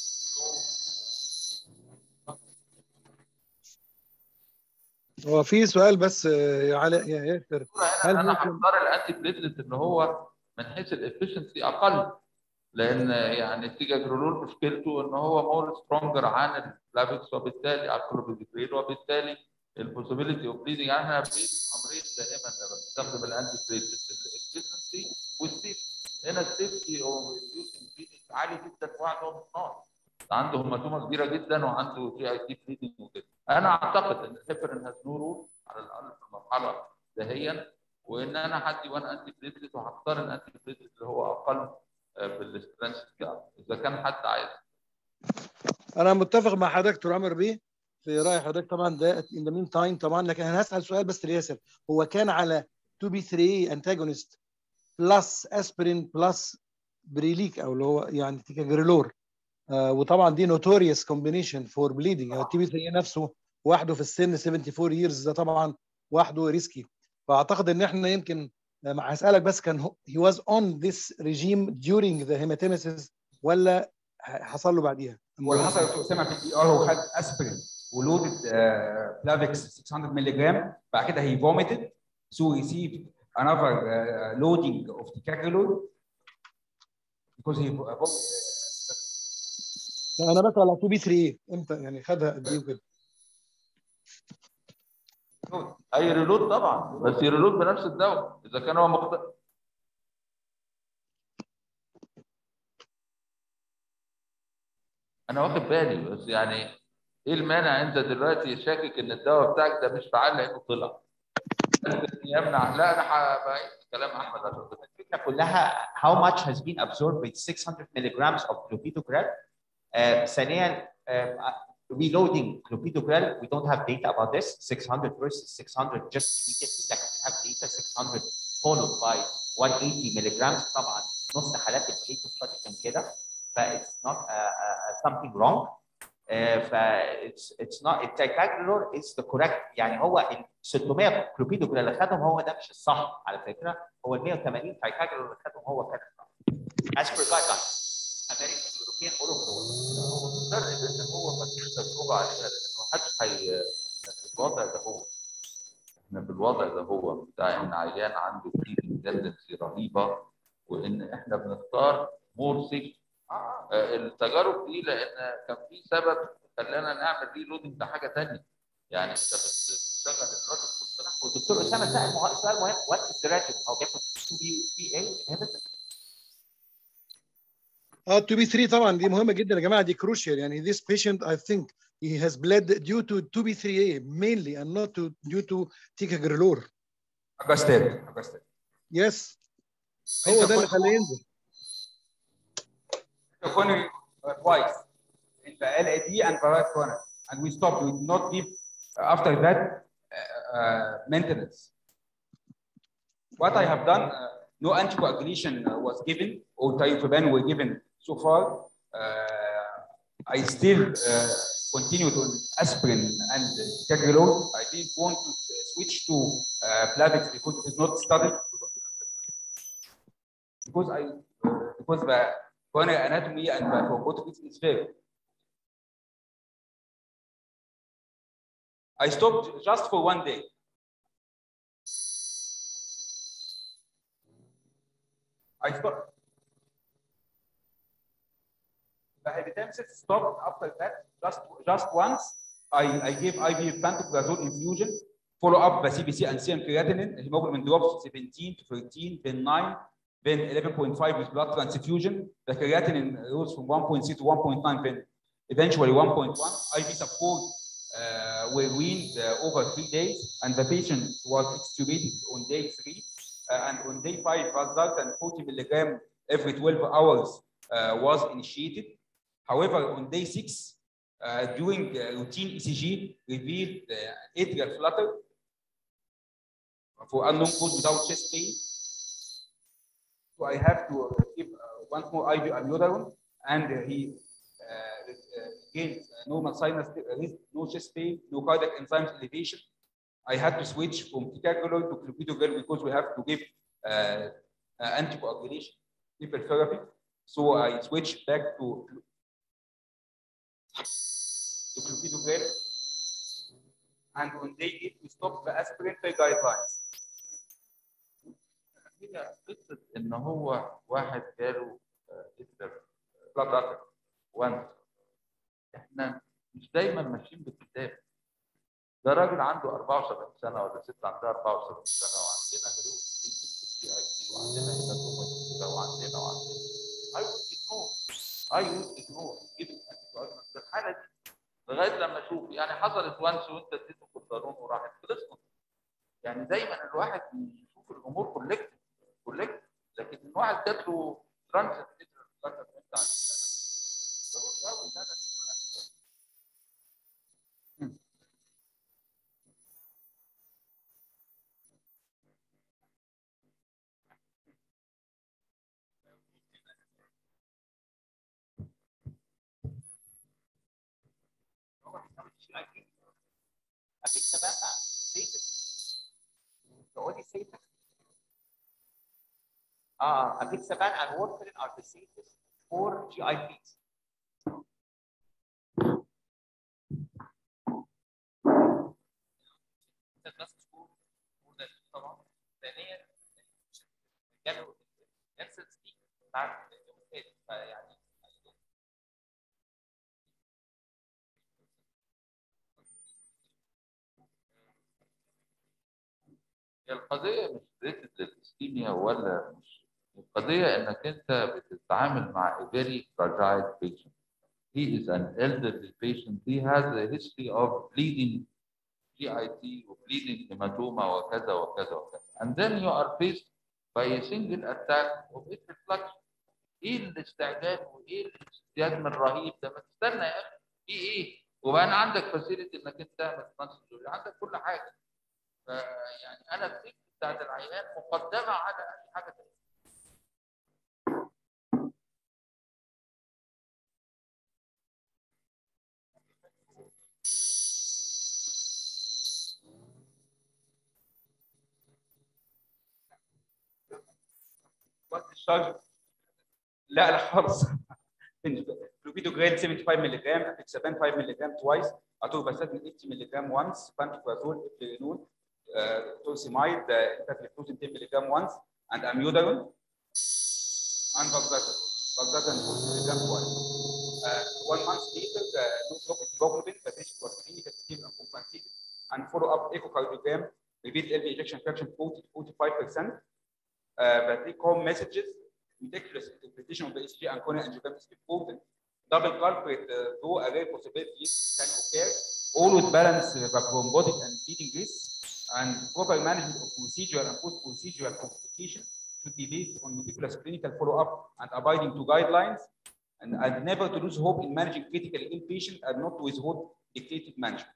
هو في سؤال بس آه، يا علاء يا ياسر هل انا ممكن هختار الانتي بليتلت اللي هو من حيث الافشنسي اقل لان يعني التيجاجرولول مشكلته ان هو مور سترونجر عن الفلافيكس وبالتالي الكلوبيديكريل وبالتالي البوسيبيليتي اوف بليدنج يعني احنا بين امرين دائما لما بنستخدم الانتي بليتلت الافشنسي والسيفتي هنا السيفتي او الريديوسنج بليدنج عالي جدا في واحد هو مش ناقص عنده هيماتوما كبيره جدا وعنده جي اي تي بليدنج وكده انا اعتقد ان الهيبرين هاز نو رول على الاقل في المرحله دهيا وان انا هدي وان انتي بليتلت وهختار الانتي بليتلت اللي هو اقل بالسترنس بتاعه اذا كان حد عايز انا متفق مع حضرتك دكتور عمر بيه في راي حضرتك طبعا ده ان ذا مين تايم طبعا لكن انا هسال سؤال بس لياسر هو كان على 2 بي 3 انتاجونست بلس اسبرين بلس بريليك او اللي هو يعني تيكاجريلور آه وطبعا دي نوتوريوس كومبينيشن فور بليدنج التي بي 3 نفسه وحده في السن 74 ييرز ده طبعا وحده ريسكي فاعتقد ان احنا يمكن آه، مع هسالك بس كان he was on this regime during the hematemesis ولا ح- حصل له بعديها؟ هو اللي حصل يا اسامه في البي ار هو خد اسبرين ولودد بلافيكس 600 مللي جرام بعد كده هي فوميتد سو ريسيفد another uh, loading of ticagrelor because he vomited انا بسال على 2 بي 3 امتى يعني خدها قد ايه وكده؟ اي ريلود طبعا بس يريلود بنفس الدواء اذا كان هو مقتنع انا واخد بالي بس يعني ايه المانع انت دلوقتي شاكك ان الدواء بتاعك ده مش فعال لانه طلع يمنع لا انا هبعيد كلام احمد عشان كده. الفكره كلها how much has been absorbed with 600 milligrams of clopidogrel. Uh, ثانيا uh, reloading clopidogrel we don't have data about this 600 versus 600 just immediately like we have data 600 followed by 180 milligrams طبعا نص حالات البيت study كان كده ف it's not uh, uh, something wrong uh, ف it's it's not التايكاجلور is the correct يعني هو ال 600 كلوبيدوجرال اللي خدهم هو ده مش الصح على فكره هو ال 180 تايكاجلور اللي خدهم هو كان الصح as per guidelines American European all over the world الفرق ان هو ما فيش تجربه عليها لانه محدش هي في الوضع ده هو احنا بالوضع ده هو بتاع ان عيان عنده بليدنج تندنسي رهيبه وان احنا بنختار مور سيك التجارب دي لان كان في سبب خلانا نعمل ريلودنج لحاجه ثانيه يعني انت بتشتغل الراجل في والدكتور اسامه سال مه- سؤال مهم وات استراتيجي هو بياخد 2 بي 3 اي inhibitor اه 2 بي 3 طبعا دي مهمه جدا يا جماعه دي crucial يعني this patient I think he has bled due to 2 بي 3A mainly and not to, due to ticagrelor اجاستات اجاستات yes هو ده اللي خلاه ينزل coronary twice in the LAD and the right corner. And we stopped. We did not give uh, after that uh, uh, maintenance. What I have done, uh, no anticoagulation uh, was given or tioproban were given so far. Uh, I still uh, continued on aspirin and ticagrelor. I didn't want to switch to uh, Plavix because it is not studied. Because I, uh, because the coronary anatomy and the thrombotics is very. I stopped just for one day. I stopped. The hypertension stopped after that. Just, just once, I, I gave IV pantoprazole infusion, follow up the CBC and CM creatinine, hemoglobin drops 17 to 13, then 9, then 11.5 with blood transfusion. The creatinine rose from 1.6 to 1.9, then eventually 1.1. IV support uh, were weaned uh, over three days, and the patient was extubated on day three. Uh, and on day five, valsartan 40 milligram every 12 hours uh, was initiated. However, on day six, uh, doing uh, routine ECG revealed uh, atrial flutter for unknown cause without chest pain. So I have to uh, give uh, once more IV amiodarone, and uh, he uh, uh, gained uh, normal sinus, uh, no chest pain, no cardiac enzymes elevation. I had to switch from ticagrelor to clopidogrel because we have to give uh, uh, anticoagulation triple therapy. So I switched back to to clopidogrel. And on day eight, we stopped the aspirin per guidelines. هي قصه ان هو واحد جاله بلاد وانس احنا مش دايما ماشيين بالكتاب ده راجل عنده 74 سنه ولا ست عندها 74 سنه وعندنا هريو في اي سي وعندنا هنا وعندنا وعندنا I would ignore I would ignore giving anticoagulants في الحاله دي لغايه لما اشوف يعني حصلت وانس وانت اديته كورتيزون وراحت خلصنا يعني دايما الواحد يشوف الامور كولكتيف كولكتيف لكن الواحد جات له ترانزيت ضروري قوي ان انا GIP. Apixaban safest. تقولي safest. Uh, apixaban and warfarin are the safest for GIPs. بس سكور طبعا ثانيا جاله نفس الستيك بعد فيعني هي القضية مش ريتد للإسكيميا ولا مش القضية إنك أنت بتتعامل مع a very fragile patient. He is an elderly patient. He has a history of bleeding GIT وبleeding hematoma وكذا وكذا وكذا. And then you are faced by a single attack of atrial fluxus. ايه الاستعجال وايه الاستياجم الرهيب ده ما تستنى يا اخي في ايه؟ وبقى عندك فاسيلتي انك انت تعمل ترانسفيوجن عندك كل حاجه. فيعني انا الفكره بتاعت العيان مقدمه على اي حاجه تانيه. وقت الشارج لا لا خالص فلوفيدوجريل 75 ملي جرام افيكسابان 5 ملي جرام توايس اتوفاساتين 80 ملي جرام وانس بانتوفازول ابلينول توسيمايد انتافليفوزين 10 ملي جرام وانس and amiodarone and valgazatin valgazatin 40 ملي جرام twice uh, one month later uh, no drop in hemoglobin the patient was clinically stable and compensated and follow up echocardiogram revealed LV ejection fraction 40 to 45 percent uh, but take home messages, ridiculous interpretation of the ECG and corneal angiogram is important. Double culprit, uh, though a rare possibility can occur, always balance uh, the thrombotic and bleeding risk, and proper management of procedural and post-procedural complication should be based on meticulous clinical follow-up and abiding to guidelines, and, and never to lose hope in managing critically ill patient and not to withhold dictated management.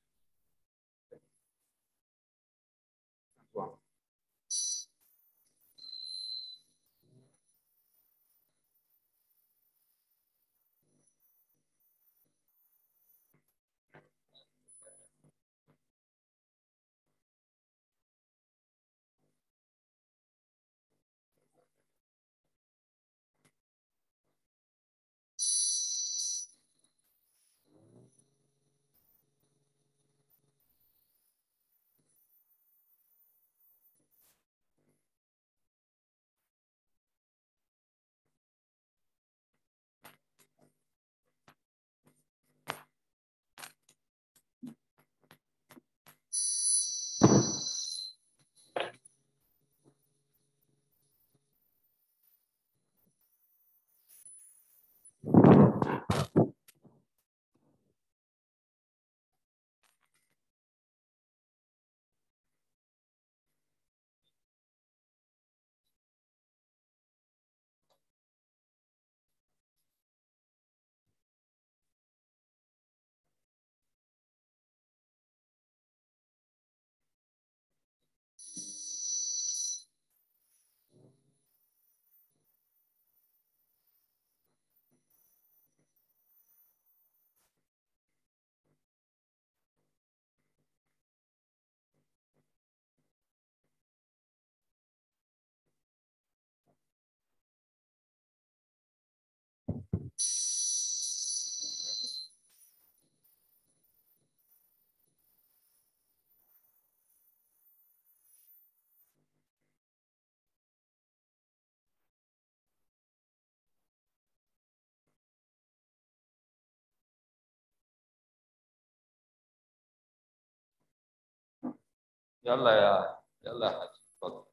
يلا يا يلا يا حاج اتفضل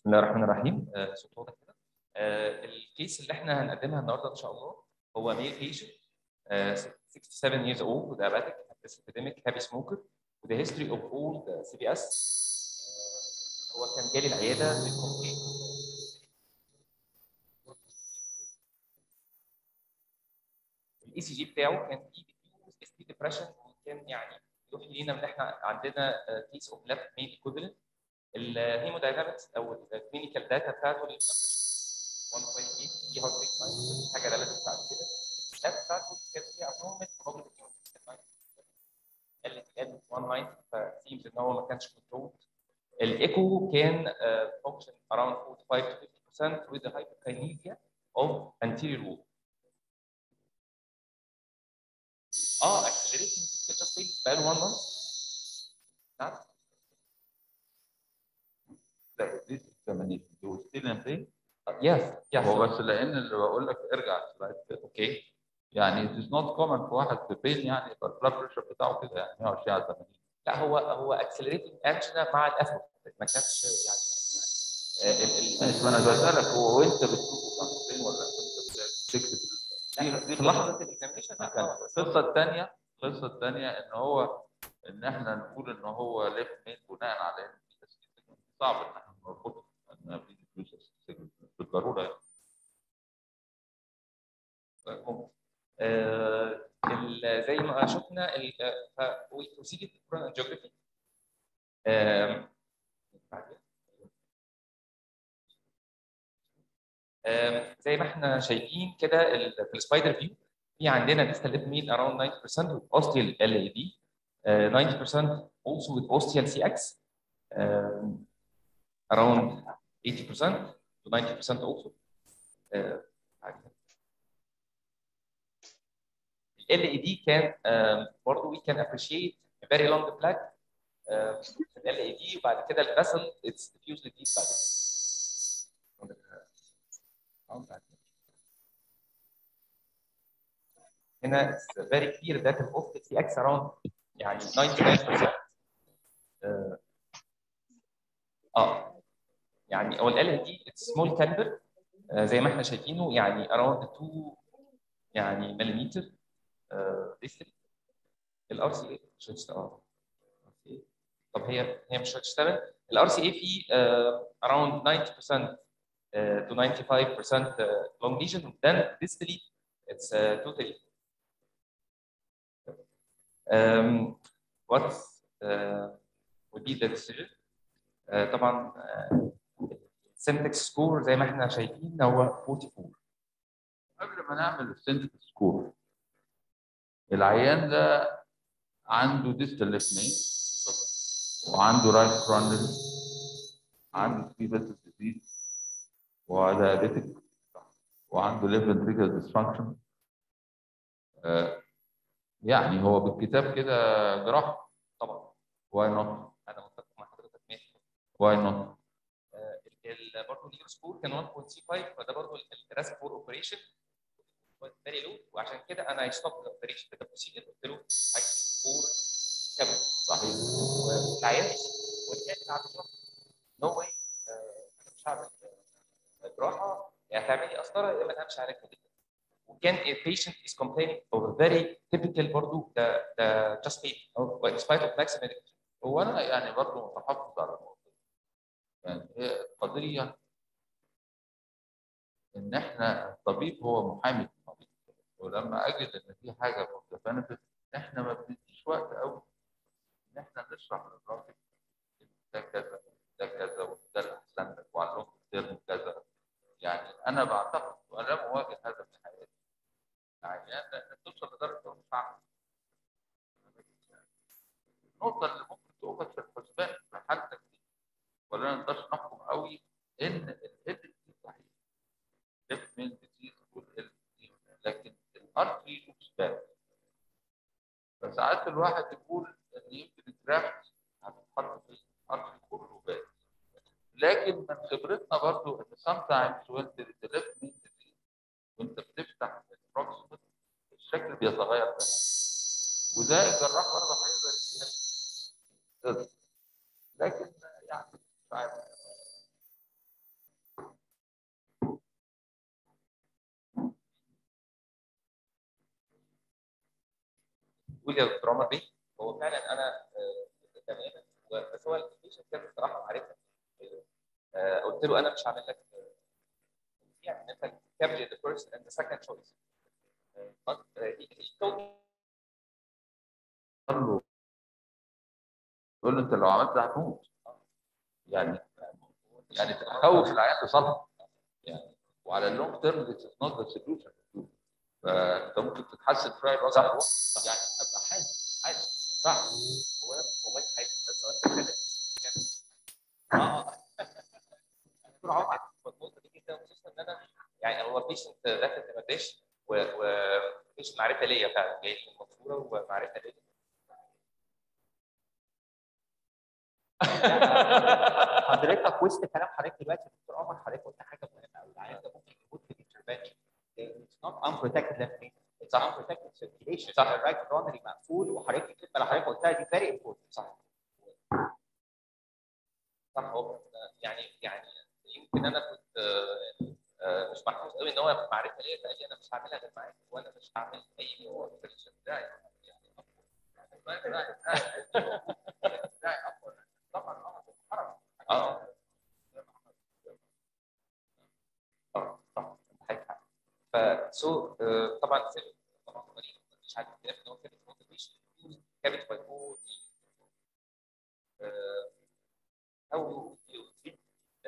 بسم الله الرحمن الرحيم آه، صوت واضح كده آه، الكيس اللي احنا هنقدمها النهارده ان شاء الله هو ميل بيشنت 67 years old with diabetic epidemic heavy smoker with a history of old uh, CBS آه، هو كان جالي العياده بالكومبلين الاي سي جي بتاعه كان فيه ديفيوز اس تي ديبريشن وكان يعني يوحي لينا ان احنا عندنا كيس اوف ليفت ميل ايكوفالنت الهيموداينامكس او الكلينيكال داتا بتاعته اللي 1.8 دي هارت ريت حاجه ريلاتيف بعد كده الداتا بتاعته كان فيها ابنورمال probability قلت قلت 190 فسيمز ان هو ما كانش كنترول الايكو كان فانكشن around 45 to 50% with the hyperkinesia of anterior wall اه accelerating schizophrenia بقاله 1 month نعم لا دي 80 وستيل ان يس يس هو بس لان اللي بقول لك ارجع سلايد كده اوكي يعني it is not common في واحد في بين يعني يبقى البلاد بريشر بتاعه كده يعني 120 على 80 لا هو هو اكسلريتنج انجنا مع الافرو ما كانش يعني آه، ال- ال- ماشي ما انا بسالك هو وانت بتشوفه كان فين ولا وانت بتكتب لا، دي- دي في لحظه الاكزامينشن لا كان آه، القصه الثانيه القصه الثانيه ان هو ان احنا نقول ان هو ليفت مين بناء على ان في تسجيل سيجنال. صعب ان احنا نربط ان في ديفيوز سيجنال بالضروره يعني ممكن. آه، ال- زي ما شفنا بروسيدد جيوغرافي زي ما احنا شايفين كده ال- في السبايدر فيو في عندنا ديستال ليب ميل around 90% with ostial LAD uh, 90% also with ostial CX um, around 80% to 90% also uh, ال اي دي كان um, برضه we can appreciate a very long plaque uh, في ال اي دي وبعد كده الفاسل it's diffusely deep بعد كده. هنا it's very clear that the off CX around يعني 99% اه آه. يعني هو ال ال دي it's small caliber آه، زي ما احنا شايفينه يعني around 2 يعني مليمتر ديستل الار سي اي مش هتشتغل RCA. طب هي هي مش هتشتغل الار سي اي في around 90% uh, to 95% uh, long lesion then distally it's uh, totally um, what uh, would be the decision uh, طبعا syntax score زي ما احنا شايفين هو 44 قبل ما نعمل السنتك سكور العيان ده عنده ديستال ليفت مين وعنده رايت كرونري عنده في بس ديزيز ودايابيتك وعنده ليفت فنتريكل ديسفانكشن يعني هو بالكتاب كده جراحه طبعا واي نوت انا متفق مع حضرتك 100% واي نوت آه، ال- ال- برضه اليورو سكور كان 1.35 فده برضه الريسك فور اوبريشن فيري لو وعشان كده انا ستوب اوبريشن كده بروسيجر قلت له عايز فور كامل صحيح والعيان والكائن عامل نو واي انا مش هعمل آه، جراحه يا هتعملي قسطره يا اما انا همشي عليك كده وكان a patient is complaining of a very typical برضه ده ده just pain in spite of maximum هو انا يعني برضه متحفظ على الموضوع يعني هي القضيه ان احنا الطبيب هو محامي المريض ولما اجد ان في حاجه متفانته احنا ما بنديش وقت قوي ان احنا نشرح للراجل إن ده كذا ده كذا وده الاحسن لك وعلى اللونج تيرم كذا يعني انا بعتقد وانا مواجه هذا في حياتي يعني لان توصل لدرجه إنه مش عارف النقطه اللي ممكن تؤخذ في الحسبان في حالتك دي ولا نقدرش نحكم قوي ان ال دي صحيح ليفت مين ديزيز والال لكن الارتري لوكس باد فساعات الواحد يقول ان يمكن الجرافت هتتحط في الارتري كله باد لكن من خبرتنا برضو ان sometimes when there is a left main disease وانت بتفتح البروكسيمال الشكل بيتغير تماما وده الجراح برضه هيقدر يقدر. لكن يعني مش عارف تراما بين هو فعلا انا آه، تماما و- بس هو البيشنت كان بصراحه عارفها آه، قلت له انا مش هعمل لك آه، يعني ان انت كابجي the first and the second choice آه، but uh, he, he told me قال له يقول له انت لو عملت ده هتموت يعني يعني تخوف العيال لصالحك يعني وعلى اللونج تيرم اتس نوت ذا سوليوشن فانت ممكن تتحسن شويه الوضع يروح يعني ابقى حاسس حاسس صح هو انا والله حاسس بس هو الفكره إن- اه اه دكتور عمر النقطه دي جدا خصوصا ان انا يعني هو بيشنت داخل دمرداش وبيشنت معرفه ليا فعلا جاي من المنصوره ومعرفه ليا حضرتك وسط كلام حضرتك دلوقتي يا دكتور عمر حضرتك قلت حاجه مهمه قوي العيان ده ممكن يموت في الانترفنشن It's not unprotected left main. It's unprotected circulation. صح. الرايت coronary مقفول وحضرتك الكلمه اللي حضرتك قلتها دي very important. صح صح هو يعني يعني يمكن انا كنت آه، آه، مش محفوظ قوي ان هو معرفه ليا فقال لي انا مش هعملها غير معاك وانا مش هعمل اي اوبريشن بتاعي يعني بتاعي اقوى طبعا اه حرام اه اه صح عندك حق فسو طبعا سيب طبعا مريض مش عارف كده ان هو كابت موتيفيشن كابت بايبول او يوتي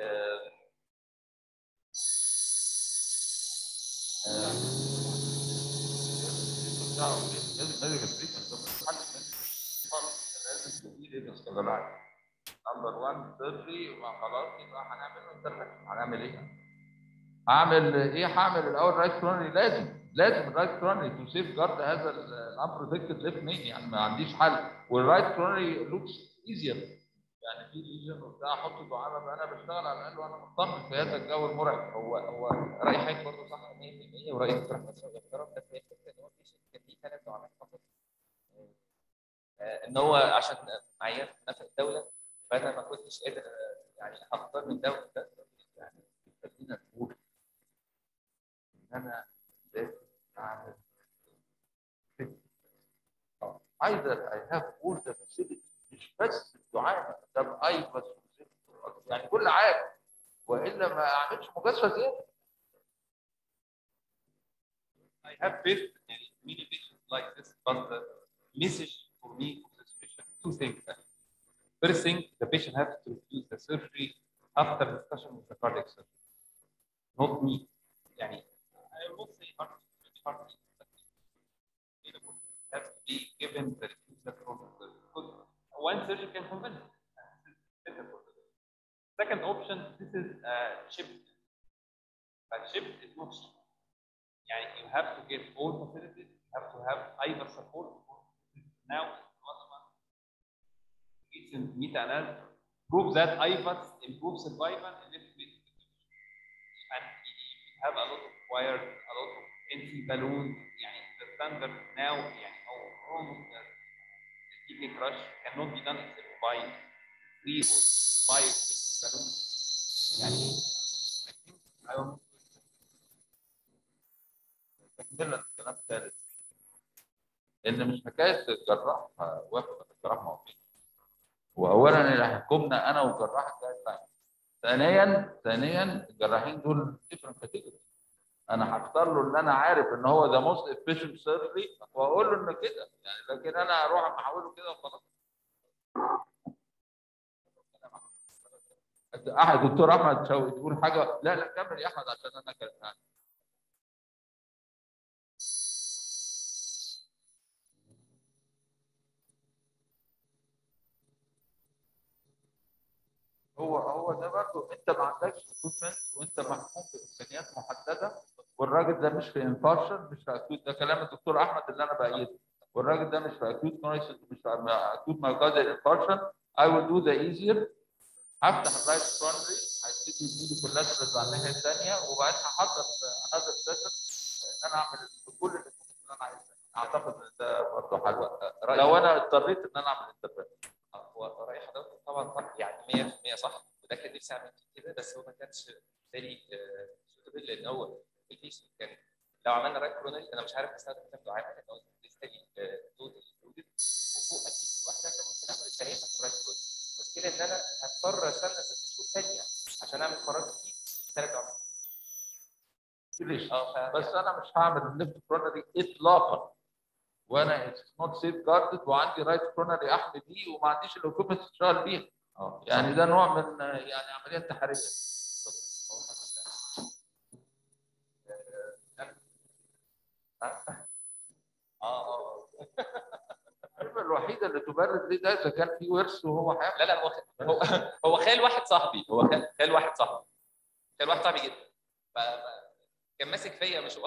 نمبر 1 سيرجري خلاص يبقى هنعمل له انترفنشن هنعمل ايه؟ هعمل ايه؟ هعمل الاول رايت كرونري لازم لازم الرايت كرونري تو سيف جارد هذا الانبروتكتد ليفت مين يعني ما عنديش حل والرايت كرونري لوكس ايزير يعني في ليجن وبتاع احط دعامه بقى انا بشتغل على الاقل وانا مطمن في هذا الجو المرعب هو هو راي حضرتك برضه صح 100% وراي الدكتور احمد شوقي محترم بس هي الفكره ان هو في شيء كان ليه ثلاث دعامات فقط آه، ان هو عشان معايير نفع الدوله فانا ما كنتش قادر آه، يعني اختار من ده وده يعني خلينا نقول ان انا لازم اعمل either I have all the facilities مش بس الدعامه ده بايفس يعني كل حاجه والا ما اعملش مجازفه زياده I have faced many, many patients like this, but the message for me of this patient, two things. First thing, the patient has to refuse the surgery after discussion with the cardiac surgeon, not me. Yani, I will say heart, heart but available has to be given the refusal from the surgeon. Because one surgeon can convince. This is better for the surgeon. Second option, this is uh, shipped. But shipped is not cheap. يعني you have to get all facilities, you have to have either support now recent meta-analysis prove that IVAS improves survival and if it, and you have a lot of wires, a lot of NC balloons, يعني the standard now يعني أو almost the kidney crush cannot be done except by three or five balloons. يعني I think I will كده كلام ثالث ان مش حكايه الجراح واقف الجراح موقف واولا اللي هيحكمنا انا والجراح الثاني ثانيا ثانيا الجراحين دول ديفرنت كاتيجوري انا هختار له اللي انا عارف ان هو ده موست افيشنت سيرجري واقول له انه كده يعني لكن انا اروح احوله كده وخلاص احد دكتور احمد شوقي تقول حاجه لا لا كمل يا احمد عشان انا كلمت هو هو ده برضه انت ما عندكش equipment وانت محكوم بامكانيات محدده والراجل ده مش في انفارشن مش في اكيوت ده كلام الدكتور احمد اللي انا بايده والراجل ده مش في اكيوت نويس مش في اكيوت مايوكارديال انفارشن I will do the easier هفتح الرايت كورنري هبتدي يديلي كولاترز على الناحيه الثانيه وبعدين هحضر انذر سيشن ان انا اعمل كل اللي انا عايزه اعتقد ان ده برضه حل لو انا اضطريت ان انا اعمل انترفيرنس هو راي حضرتك طبعا صح يعني 100% صح وده كان نفسي اعمل كده بس هو ما كانش بالي سوتبل لان هو البيشنت كان لو عملنا رايت كورونري انا مش عارف استخدم كام دعامه لان هو لسه لي توتال ان انا هضطر استنى ست شهور ثانيه عشان اعمل قرار جديد ثلاث عمر ليش؟ اه ف- بس انا مش هعمل الليفت كرونري اطلاقا وانا اتس نوت سيف جاردد وعندي رايت كرونري احمي بيه وما عنديش الاوكيبمنت اشتغل بيها اه يعني ده نوع من آه، يعني عمليه انتحاريه اه اه الكلمه الوحيده اللي تبرر ليه ده اذا كان في ورث وهو هيعمل لا لا هو هو هو خال واحد صاحبي هو خال خال واحد صاحبي خال واحد صاحبي جدا ف ف- كان ماسك فيا مش هو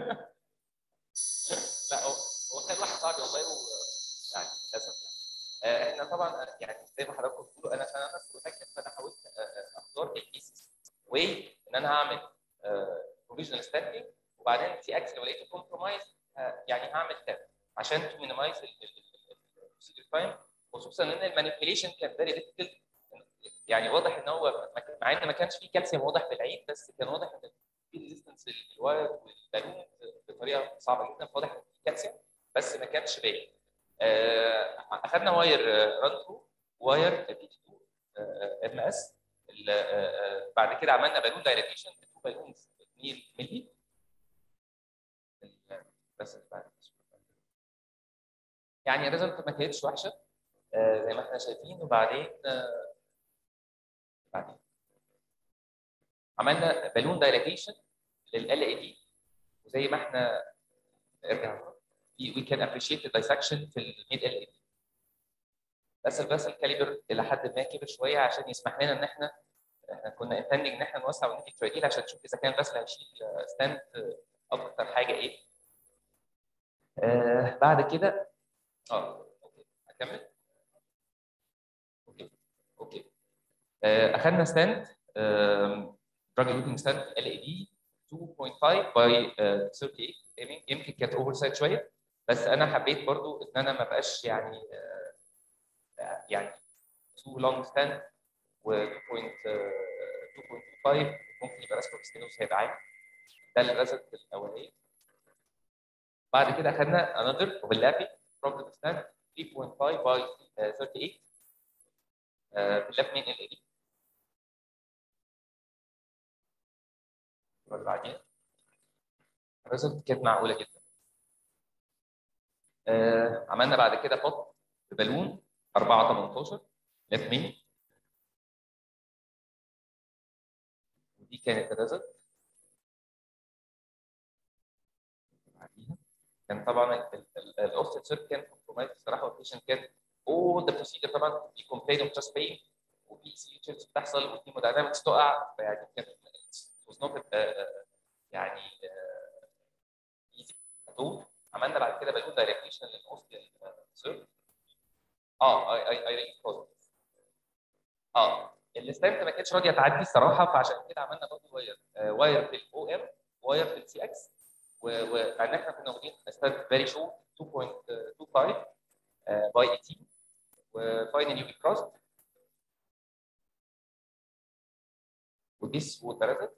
لا هو هو خال واحد صاحبي والله و... يعني للاسف يعني آه، احنا طبعا آه، يعني زي ما حضراتكم بتقولوا انا عشان انا متاكد فانا حاولت آه، آه، اختار الكيسز واي ان انا هعمل بروفيجنال ستاندنج وبعدين في اكس لو لقيته كومبرومايز يعني هعمل تاب عشان تو مينيمايز البروسيجر تايم خصوصا ان المانيبيوليشن كان فيري ديفيكلت يعني واضح ان هو ما كان- مع ان ما كانش فيه كالسيوم واضح في العين بس كان واضح ان في ريزيستنس للواير والبالون بطريقه صعبه جدا فواضح ان في كالسيوم بس ما كانش باين آه، اخذنا واير ران ثرو واير بي تي 2 ام اس بعد كده عملنا بالون دايليتيشن تو بالونز 2 مللي ال- بس بعد- يعني الريزلت ما كانتش وحشه آه، زي ما احنا شايفين وبعدين آه، بعدين عملنا بالون دايليتيشن لل اي دي وزي ما احنا ارجع we can appreciate the dissection في الميد ال اي دي بس بس الكاليبر الى حد ما كبر شويه عشان يسمح لنا ان احنا احنا كنا انتندنج ان احنا نوسع وندي تريديل عشان نشوف اذا كان بس هيشيل ستاند اكتر حاجه ايه آه بعد كده اه اوكي اكمل اوكي اوكي آه اخذنا ستاند دراج لوتنج ستاند ال اي دي 2.5 باي 38 يمكن- يمكن كانت اوفر سايد شويه بس انا حبيت برضو ان انا ما بقاش يعني آه، آه، يعني تو لونج ستاند و 2.5 ممكن يبقى راسبو ستينوس هيبقى عالي ده الريزلت الاولانيه بعد كده اخذنا انذر اوفرلابي بروبلم ستاند 3.5 باي 38 آه، باللاب من ال اي اللي بعديها الريزلت كانت معقوله جدا آه، عملنا بعد كده بوت ببالون 4 18 لف ميني ودي كانت الريزلت بعديها كان طبعا الاوفست سيرك كان كومبرومايز الصراحه والبيشنت كان all the procedure طبعا في كومبلين اوف chest pain وفي سيتشرز بتحصل والهيموداينامكس تقع فيعني كان it was not uh, uh, يعني ايزي uh, عملنا بعد كده بالون دايركتيشن للاوستيال سيرك اه اي اي اي اه الستامب ما كانتش راضيه تعدي الصراحه فعشان كده عملنا برضه واير آه واير في الاو ام واير في السي اكس وان احنا كنا واخدين ستامب فيري شورت 2.25 باي 18 وفاينلي وي كروست وديس وثلاثه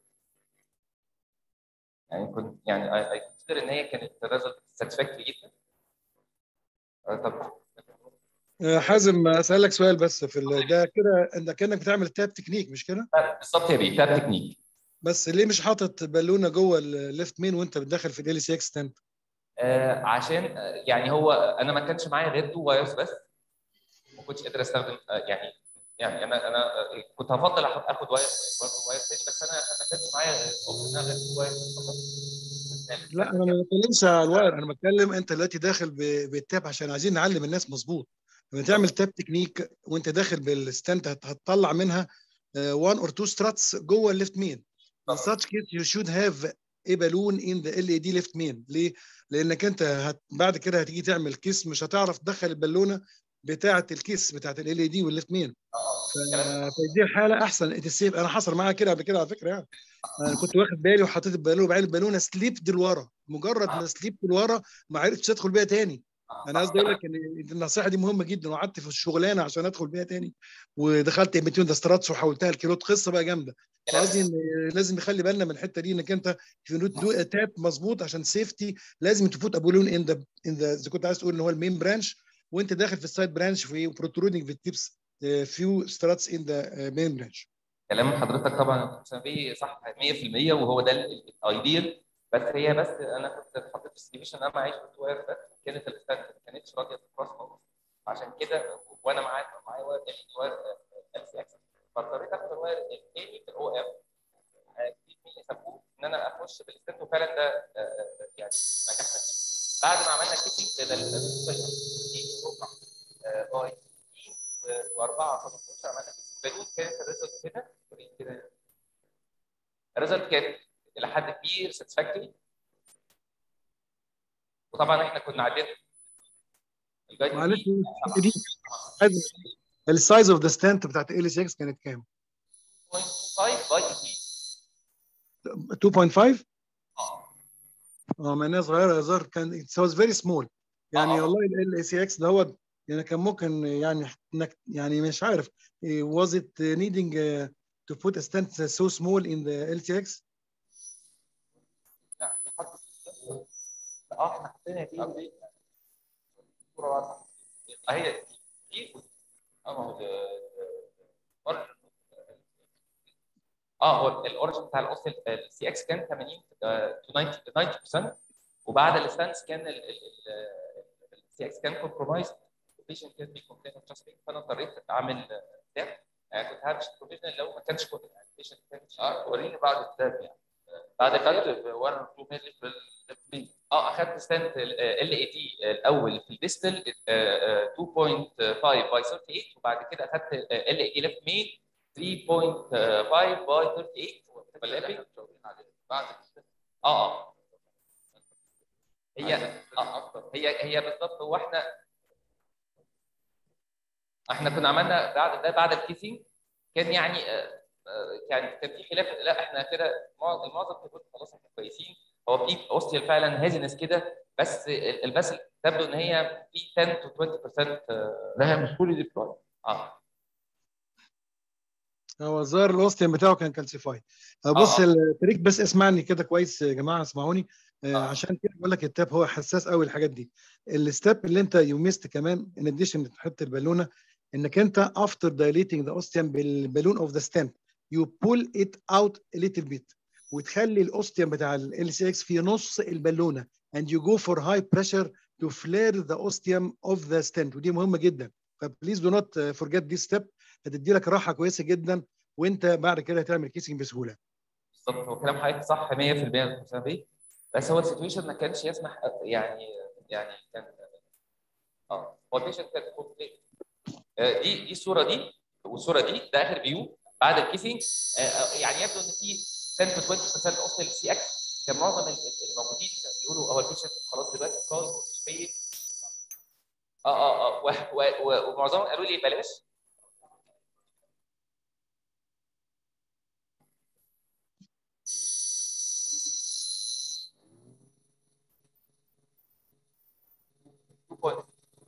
يعني كنت يعني اي كونسيدر ان هي كانت ريزلت ساتسفاكتوري جدا آه طب آه، حازم اسالك سؤال بس في ال- ده كده انت كانك بتعمل تاب تكنيك مش كده؟ بالظبط يا بيه تاب تكنيك بس ليه مش حاطط بالونه جوه الليفت مين وانت بتدخل في ال سي اكس ستامب؟ آه عشان آه، يعني هو انا ما كانش معايا غير تو وايرز بس ما كنتش قادر استخدم آه يعني يعني انا انا آه، كنت هفضل آخد- اخد واير برضه واير تاني بس انا ما كانش معايا اوبشن غير تو وايرز فقط لا انا ما بتكلمش على الواير انا بتكلم انت دلوقتي داخل ب- بالتاب عشان عايزين نعلم الناس مظبوط لما تعمل تاب تكنيك وانت داخل بالستاند هت- هتطلع منها 1 اور 2 ستراتس جوه الليفت مين in such case you should have a balloon in the LED left main ليه؟ لانك انت هت... بعد كده هتيجي تعمل كيس مش هتعرف تدخل البالونه بتاعه الكيس بتاعه ال LED والليفت مين فدي الحاله احسن السيف انا حصل معايا كده قبل كده على فكره يعني انا كنت واخد بالي وحطيت البالونه وبعدين البالونه سليبت لورا مجرد ما سليبت لورا ما عرفتش ادخل بيها تاني انا قصدي اقول لك ان النصيحه دي مهمه جدا وقعدت في الشغلانه عشان ادخل بيها تاني ودخلت بتون ده ستراتس وحولتها الكيلوت قصه بقى جامده فقصدي ان لازم نخلي بالنا من الحته دي انك انت دو تاب مظبوط عشان سيفتي لازم تفوت ابولون ان ذا ان ذا اذا كنت عايز تقول ان هو المين برانش وانت داخل في السايد برانش في بروترودنج في التيبس uh, few struts in the uh, main branch. كلام حضرتك طبعا بيه صح 100% وهو ده الايديال بس هي بس انا كنت اتحطيت في سيتويشن انا معيش كنت واير بس كانت الستاند ما كانتش راضيه تكراس خالص عشان كده وانا معايا معايا واير واير ال سي اكس فاضطريت اخد الواير الثاني في الاو ام يسموه ان انا اخش بالستاند وفعلا ده آه، يعني نجح بعد ما عملنا كيسنج باي واربعه 15 عملنا كيسنج بدون كانت الريزلت هنا كده الريزلت كانت الى حد كبير ساتسفاكتوري وطبعا احنا كنا عدينا الجايد معلش دي السايز اوف ذا ستانت بتاعت ال 6 كانت كام؟ 0.5 باي اي 2.5 اه اه ما انها صغيره يا زهر كان it was very small يعني آه. والله ال سي اكس دوت يعني كان ممكن يعني انك يعني مش عارف eh, was it needing uh, to put a stent so small in the LTX لا حط اه احنا حطينا دي صوره واضحه هي دي اه ما هو ده- اه هو الاوريجن بتاع الاوس السي اكس كان 80 تو 90 90% وبعد الستانس كان السي اكس كان كومبرومايز البيشنت كان بيكمبلين جاستنج فانا اضطريت اعمل ده يعني كنت هامش بروفيجنال لو ما كانش كنت يعني البيشنت كان اه وريني بعد الستاب يعني بعد كده اخدت 1 2 مللي في الليفت اه اخدت ستنت ال اي دي الاول في الديستل 2.5 باي 38 وبعد كده اخدت ال اي دي ليفت مين 3.5 باي 38 اللي شغالين عليه بعد الستاب اه اه هي عايزك آه. اكتر هي هي بالظبط هو احنا احنا كنا عملنا بعد ده بعد الكيسنج كان يعني آه، آه، كان كان في خلاف لا احنا كده معظم المعظم بيقول خلاص احنا كويسين هو في اوستيال فعلا هازنس كده بس ال- البس تبدو ان هي في 10 to 20% آه، لا هي مش فولي ديبلوي اه هو الظاهر الاوستيوم بتاعه كان كالسيفاي بص آه. التريك بس اسمعني كده كويس يا جماعه اسمعوني آه، آه. عشان كده بقول لك التاب هو حساس قوي الحاجات دي الستيب اللي انت يو ميست كمان ان اديشن تحط البالونه انك انت افتر دايليتنج ذا اوستيوم بالبالون اوف ذا ستنت يو بول ات اوت ليتل بيت وتخلي الاوستيوم بتاع ال سي اكس في نص البالونه and you go for high pressure to flare the ostium of the stent ودي مهمه جدا فبليز دو نوت forget this step هتدي لك راحه كويسه جدا وانت بعد كده هتعمل كيسنج بسهوله بالظبط هو كلام حضرتك صح 100% بسبب ايه؟ بس هو السيتويشن ما كانش يسمح يعني يعني كان اه هو البيشنت كان كومبليت آه، دي دي الصوره دي والصوره دي ده اخر فيو بعد الكيسنج آه، آه، يعني يبدو ان في 10 to 20% اوف السي اكس كان معظم ال- ال- الموجودين بيقولوا هو البيشنت خلاص دلوقتي كال مفيش فيه اه اه اه و- و- و- ومعظمهم قالوا لي بلاش two point.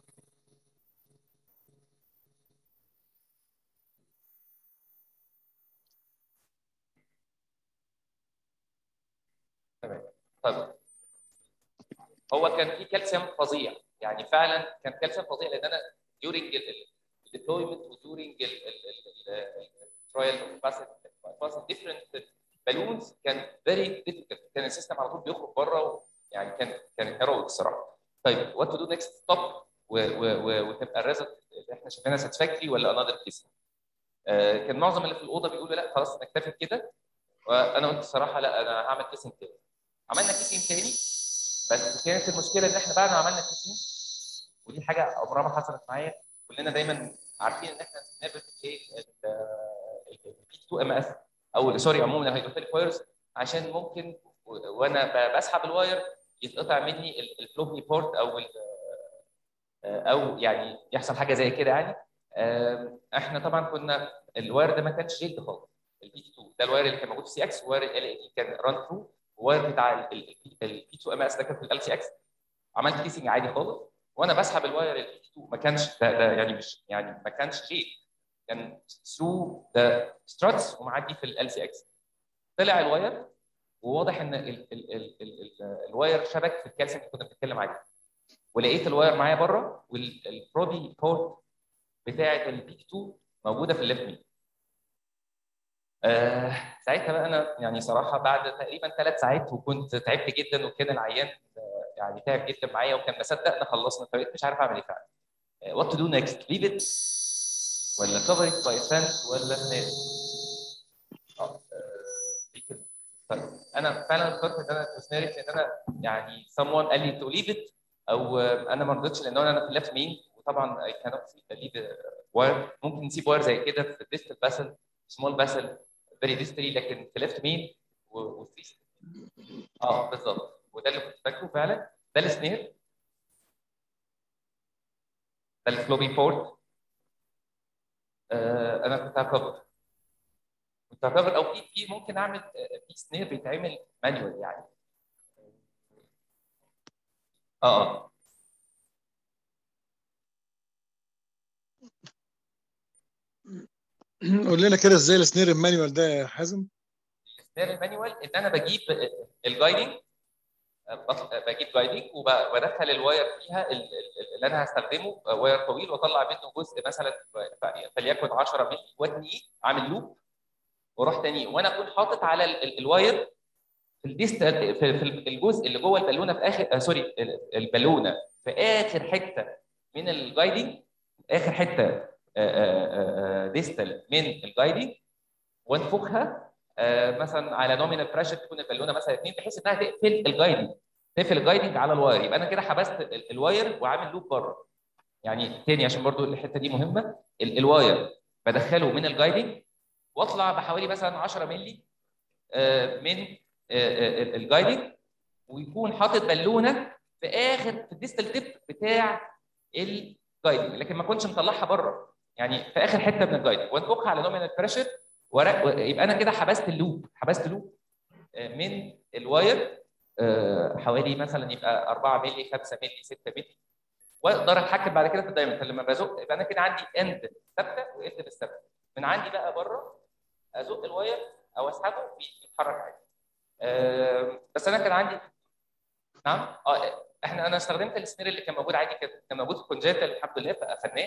تمام طيب هو كان في كالسيوم فظيع يعني فعلا كان كالسيوم فظيع لان انا during الديبلويمنت وديورنج الترايل باسنج ديفرنت بالونز كان فيري ديفيكلت كان السيستم على طول بيخرج بره يعني كان كان هيرويك الصراحه طيب وات تو دو نيكست ستوب وتبقى الريزلت اللي احنا شايفينها ساتسفاكتوري ولا انذر كيس كان معظم اللي في الاوضه بيقولوا لا خلاص نكتفي بكده وانا قلت الصراحه لا انا هعمل كيسنج تاني عملنا كيسنج تاني بس كانت المشكله ان احنا بعد ما عملنا كيسنج ودي حاجه عمرها ما حصلت معايا كلنا دايما عارفين ان احنا نربط ايه البي 2 ام اس او سوري عموما الهيدروفيليك وايرز عشان ممكن و- وانا ب- بسحب الواير يتقطع مني الفلوبي بورت او ال- او يعني يحصل حاجه زي كده يعني آم، احنا طبعا كنا الواير ده ما كانش جلد خالص البي 2 ده الواير اللي كان موجود في سي اكس وواير ال اي دي كان ران ثرو والواير بتاع البي 2 ام اس ده كان في ال سي اكس عملت كيسنج عادي خالص وانا بسحب الواير البي 2 ما كانش ده, ده يعني مش يعني ما كانش جيل كان ثرو ذا ستراتس ومعدي في ال سي اكس طلع الواير وواضح ان ال ال ال ال ال الواير شبك في الكالسيوم اللي كنا بنتكلم عليه ولقيت الواير معايا بره والبروبي بورت بتاعه البي 2 موجوده في الليفت مين آه ساعتها بقى انا يعني صراحه بعد تقريبا ثلاث ساعات وكنت تعبت جدا وكان العيان آه، يعني تعب جدا معايا وكان مصدق ان خلصنا فبقيت مش عارف اعمل ايه فعلا وات تو دو نيكست ليف ات ولا كفر ات باي سنت ولا سناب اه آه، دي كده. طيب انا فعلا اخترت ان انا تسناري لان انا يعني someone قال لي تو ليف ات او آه، انا ما رضيتش لان انا في الليفت مين وطبعا اي كانت ليف واير ممكن نسيب واير زي كده في الديستال باسل سمول باسل فيري ديستري لكن في ليفت مين وفي اه بالظبط وده اللي كنت فاكره فعلا ده السنير ده الفلوبي بورت آه انا كنت هكفر كنت هكفر او في في ممكن اعمل آه، في سنير بيتعمل مانيوال يعني اه اه قول لنا كده ازاي السنير المانيوال ده يا حازم السنير المانيوال ان انا بجيب الجايدنج بجيب جايدنج وبدخل الواير فيها ال- ال- اللي انا هستخدمه واير طويل واطلع منه جزء مثلا فليكن 10 مللي واتنيه اعمل لوب واروح تاني وانا اكون حاطط على ال- ال- الواير في الديست في في الجزء اللي جوه البالونه في اخر آه سوري ال- البالونه في اخر حته من الجايدنج اخر حته آه، آه، آه، ديستال من الجايدنج وانفخها آه، مثلا على نومينال بريشر تكون البالونه مثلا 2 بحيث انها تقفل الجايدنج تقفل الجايدنج على الواير يبقى انا كده حبست ال- الواير وعامل لوب بره يعني تاني عشان برضو الحته دي مهمه ال- الواير بدخله من الجايدنج واطلع بحوالي مثلا 10 مللي آه، من آه، آه، الجايدنج ويكون حاطط بالونه في اخر في الديستال تيب بتاع الجايدنج لكن ما كنتش مطلعها بره يعني في اخر حته من الجايدنج وانفخها على نومينال بريشر يبقى انا كده حبست اللوب حبست لوب آه، من الواير آه، حوالي مثلا يبقى 4 مللي 5 مللي 6 مللي واقدر اتحكم بعد كده في الدايمتر لما بزق يبقى انا كده عندي اند ثابته واند مش ثابته من عندي بقى بره ازق الواير او اسحبه بيتحرك عادي آه، بس انا كان عندي نعم اه احنا انا استخدمت السنير اللي كان موجود عادي كده كان موجود في كونجيتال الحمد لله فاخدناه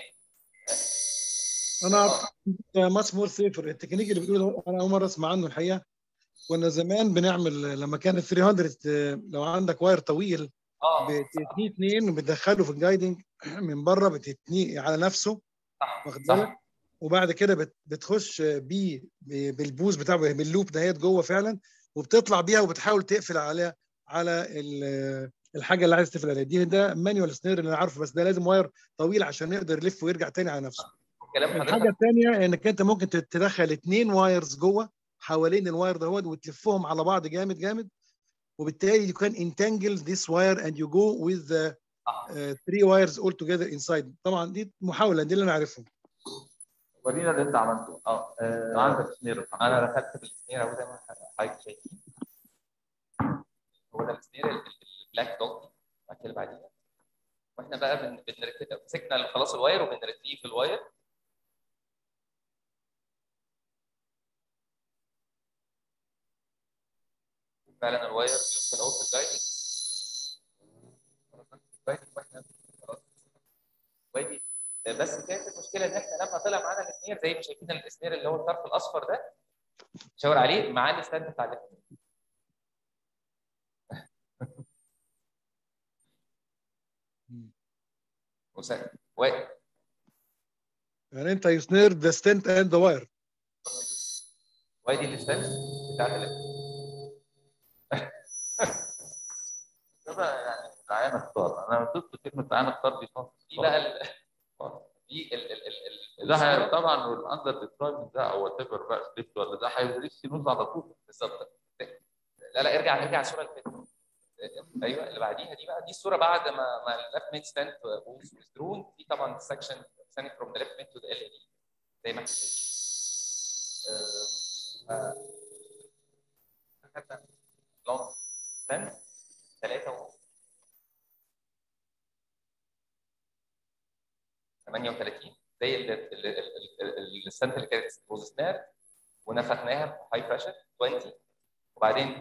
انا ماتش مور سيفر التكنيك اللي بتقوله انا اول مره اسمع عنه الحقيقه كنا زمان بنعمل لما كان ال 300 آه، لو عندك واير طويل اه بتتنيه اثنين وبتدخله في الجايدنج من بره بتتنيه على نفسه واخد بالك صح وبعد كده بت- بتخش بيه ب- بالبوز بتاعه باللوب دهيت جوه فعلا وبتطلع بيها وبتحاول تقفل على على ال- الحاجه اللي عايز تقفل عليها دي ده مانيوال سنير اللي انا عارفه بس ده لازم واير طويل عشان يقدر يلف ويرجع تاني على نفسه كلام الحاجه حضرتك الثانيه انك انت ممكن تدخل اثنين وايرز جوه حوالين الواير دهوت وتلفهم على بعض جامد جامد وبالتالي you can entangle this wire and you go with the uh, three wires all together inside طبعا دي محاوله دي اللي انا عارفها ورينا اللي انت عملته اه آه، عندك سنير الحمد لله. انا دخلت بالسنير اهو زي ما حضرتك شايفين هو ده السنير ال- ال- البلاك دوت دي بعد كده اللي بعديها واحنا بقى بن- بنركب مسكنا خلاص الواير وبنرتيه في الواير فعلا الواير بيوصل اهو في الجايدنج الجايدنج واحنا خلاص وادي بس كانت المشكله ان احنا لما طلع معانا السنير زي ما شايفين السنير اللي هو الطرف الاصفر ده شاور عليه معاه الستاند بتاع الاثنين وسند واقف يعني انت you snared the stent and the wire وادي الستاند بتاعت الاثنين كده يعني تعالى نختار انا ضد كلمه تعالى نختار دي خالص دي بقى ال... دي ال ال ال ال ده هي- طبعا الاندر ديبلويمنت ده او وات ايفر بقى سليبت ولا ده هيوريك سينوز على طول بالظبط لا لا ارجع ارجع الصوره اللي فاتت ايوه اللي بعديها دي بقى دي الصوره بعد ما ما الليفت ميد ستاند بوز ويزدرون دي طبعا السكشن ستاند فروم ذا ليفت ميد تو ذا ال دي زي ما احنا شايفين لونج ستاند ثلاثة ونص 38 زي ال- ال- ال- ال- الستاند اللي كانت بوزناها ونفخناها في هاي بريشر 20 وبعدين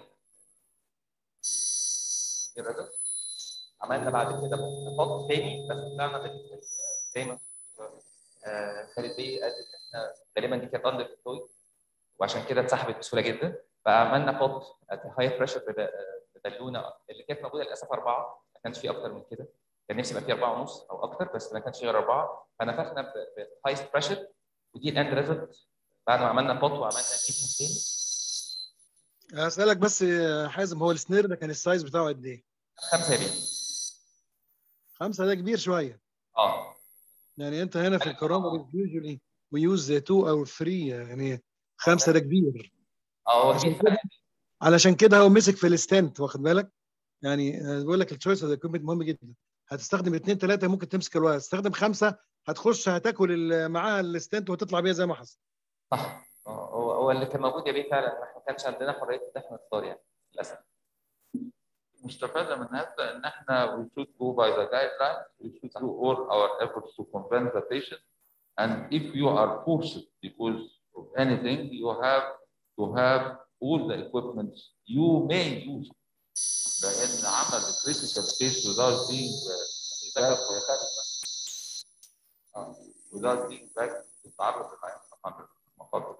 الرجل عملنا بعد كده نحط تاني بس طلعنا بال- زي ما آه، خالد بيه قال إن احنا غالبا دي كانت اندر ديبلويد وعشان كده اتسحبت بسهوله جدا فعملنا بوت هاي بريشر بالونه اللي كانت موجوده للاسف اربعه ما كانش في اكتر من كده كان نفسي يبقى في اربعه ونص او اكتر بس ما كانش غير اربعه فنفخنا بهايست بريشر ودي الاند ريزلت بعد ما عملنا بوت وعملنا كيسنج تاني اسالك بس يا حازم هو السنير ده كان السايز بتاعه قد ايه؟ خمسه يا بيه خمسه ده كبير شويه اه يعني انت هنا في الكرامه يوجولي ويوز 2 او 3 يعني خمسه ده كبير اه هو عشان كبير كده علشان كده هو مسك في الستنت واخد بالك يعني أنا بقول لك التشويس ده كومنت مهم جدا هتستخدم اثنين ثلاثه ممكن تمسك الواير تستخدم خمسه هتخش هتاكل ال- معاها الستنت وتطلع بيها زي ما حصل صح اه هو هو اللي كان موجود يا بيه فعلا احنا ما كانش عندنا حريه ان احنا نختار يعني للاسف مستفادة من هذا إن إحنا we should go by the guidelines, we should do all our efforts to convince the patient. And if you are forced because of anything, you have to have all the equipment you may use. لأن عمل critical case without being uh, back آه، without being back تتعرض للعين طبعا للمخاطر.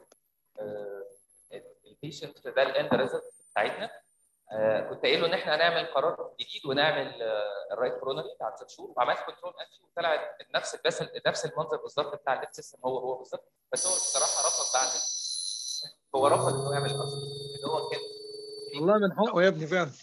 البيشنت ده الاند ريزلت بتاعتنا آه، كنت قايل له ان احنا هنعمل قرار جديد ونعمل آه، الرايت كورونري بعد ست شهور وعملت كنترول انتي وطلع نفس بس نفس المنظر بالظبط بتاع الليفت سيستم هو هو بالظبط بس هو الصراحه رفض بعد هو رفض ان هو يعمل اصلا اللي هو كده والله من حقه يا ابني فعلا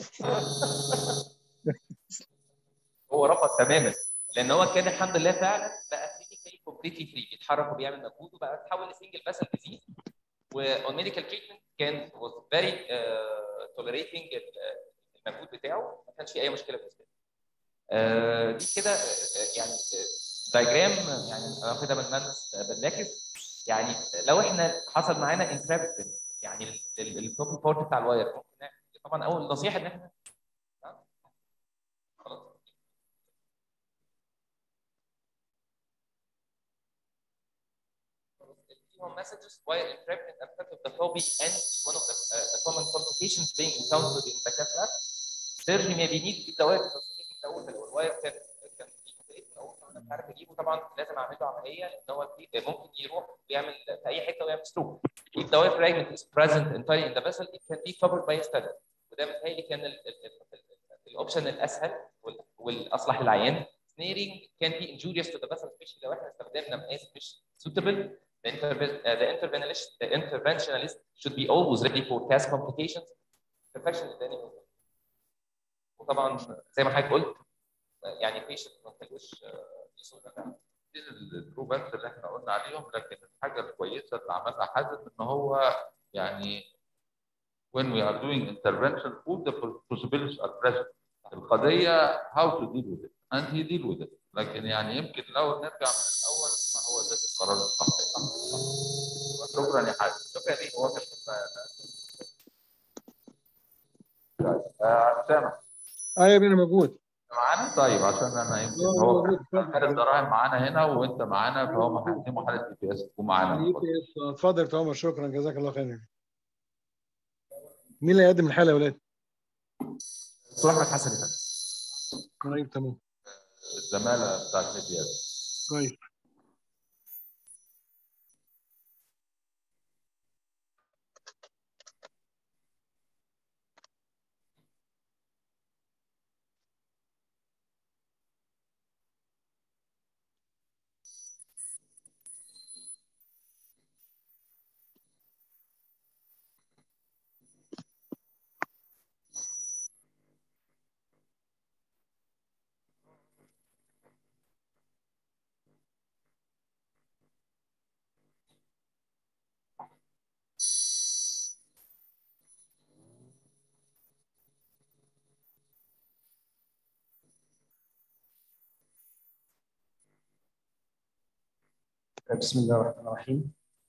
هو رفض تماما لان هو كان الحمد لله فعلا بقى كلينيكالي كومبليتلي فري بيتحرك وبيعمل مجهود وبقى اتحول لسنجل باسل ديزيز وأون ميديكال تريتمنت كان was very uh, tolerating ال- المجهود بتاعه ما كانش في اي مشكله بالنسبه له. آه، دي كده آه، يعني دايجرام يعني انا واخدها من مهندس بنلاكس يعني لو احنا حصل معانا انترابت يعني التوب بارت بتاع الواير ممكن نعمل- طبعا اول نصيحه ان احنا خلاص Key messages while entrapment and theft of the hobby and one of the, uh, the common complications being encountered in the cath lab. Surgery may be needed في دوائر التصنيف الاول الواير كان كان في الاول انا مش عارف اجيبه طبعا لازم اعمل له عمليه لان هو في- ممكن يروح ويعمل في اي حته ويعمل ستروك. If the wire fragment is present entirely in the vessel, it can be covered by a stent. وده متهيألي كان ال- ال- ال- ال- الاوبشن الاسهل وال- والاصلح للعيان. Snaring can be injurious to the vessel especially لو احنا استخدمنا مقاس مش suitable the, interve- uh, the interventionalist the interventionalist should be always ready for cast complications perfection is any movement. وطبعا زي ما حضرتك قلت يعني patient ما تخلوش آه، يسوق ده. دي الدروبات اللي احنا قلنا عليهم لكن الحاجه الكويسه اللي عملها حازم ان هو يعني when we are doing intervention all the possibilities are present القضيه how to deal with it and he deal with it لكن يعني يمكن لو نرجع من الاول ما هو ده القرار الصح شكرا يا حازم شكرا ليك هو كان آه، سامع اه يا ابني انا موجود معانا طيب عشان انا يمكن آه، هو موجود. اتفضل. حاله الدراهم معانا هنا وانت معانا فهم هيقدموا حاله بي بي اس ومعانا يو بي اس اتفضل يا عمر شكرا جزاك الله خير مين اللي هيقدم الحاله يا ولاد؟ دكتور احمد حسن يا فندم طيب تمام الزماله بتاعت البي بي اس كويس بسم الله الرحمن الرحيم.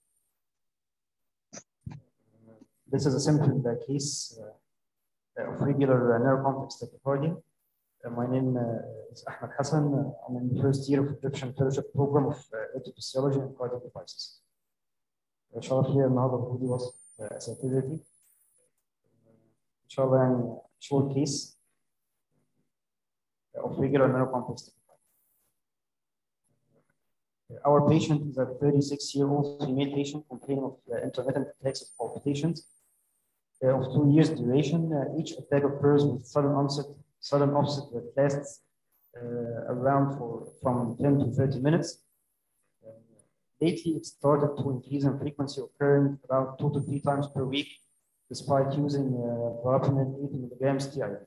This is a simple uh, case uh, of regular uh, neurocomplex tachycardia. Uh, my name uh, is Ahmed Hassan. I'm in the first year of Egyptian Fellowship Program of uh, Electrophysiology and Cardiac Devices. Uh, شرف لي النهارده بوجودي وسط uh, اساتذتي. ان شاء الله يعني short case of regular neurocomplex tachycardia. Our patient is a 36-year-old female patient complaining of uh, intermittent attacks of palpitations uh, of two years duration. Uh, each attack occurs with sudden onset, sudden onset that lasts uh, around for from 10 to 30 minutes. Uh, lately, it started to increase in frequency, occurring about two to three times per week, despite using uh, verapamil 80 milligrams TID.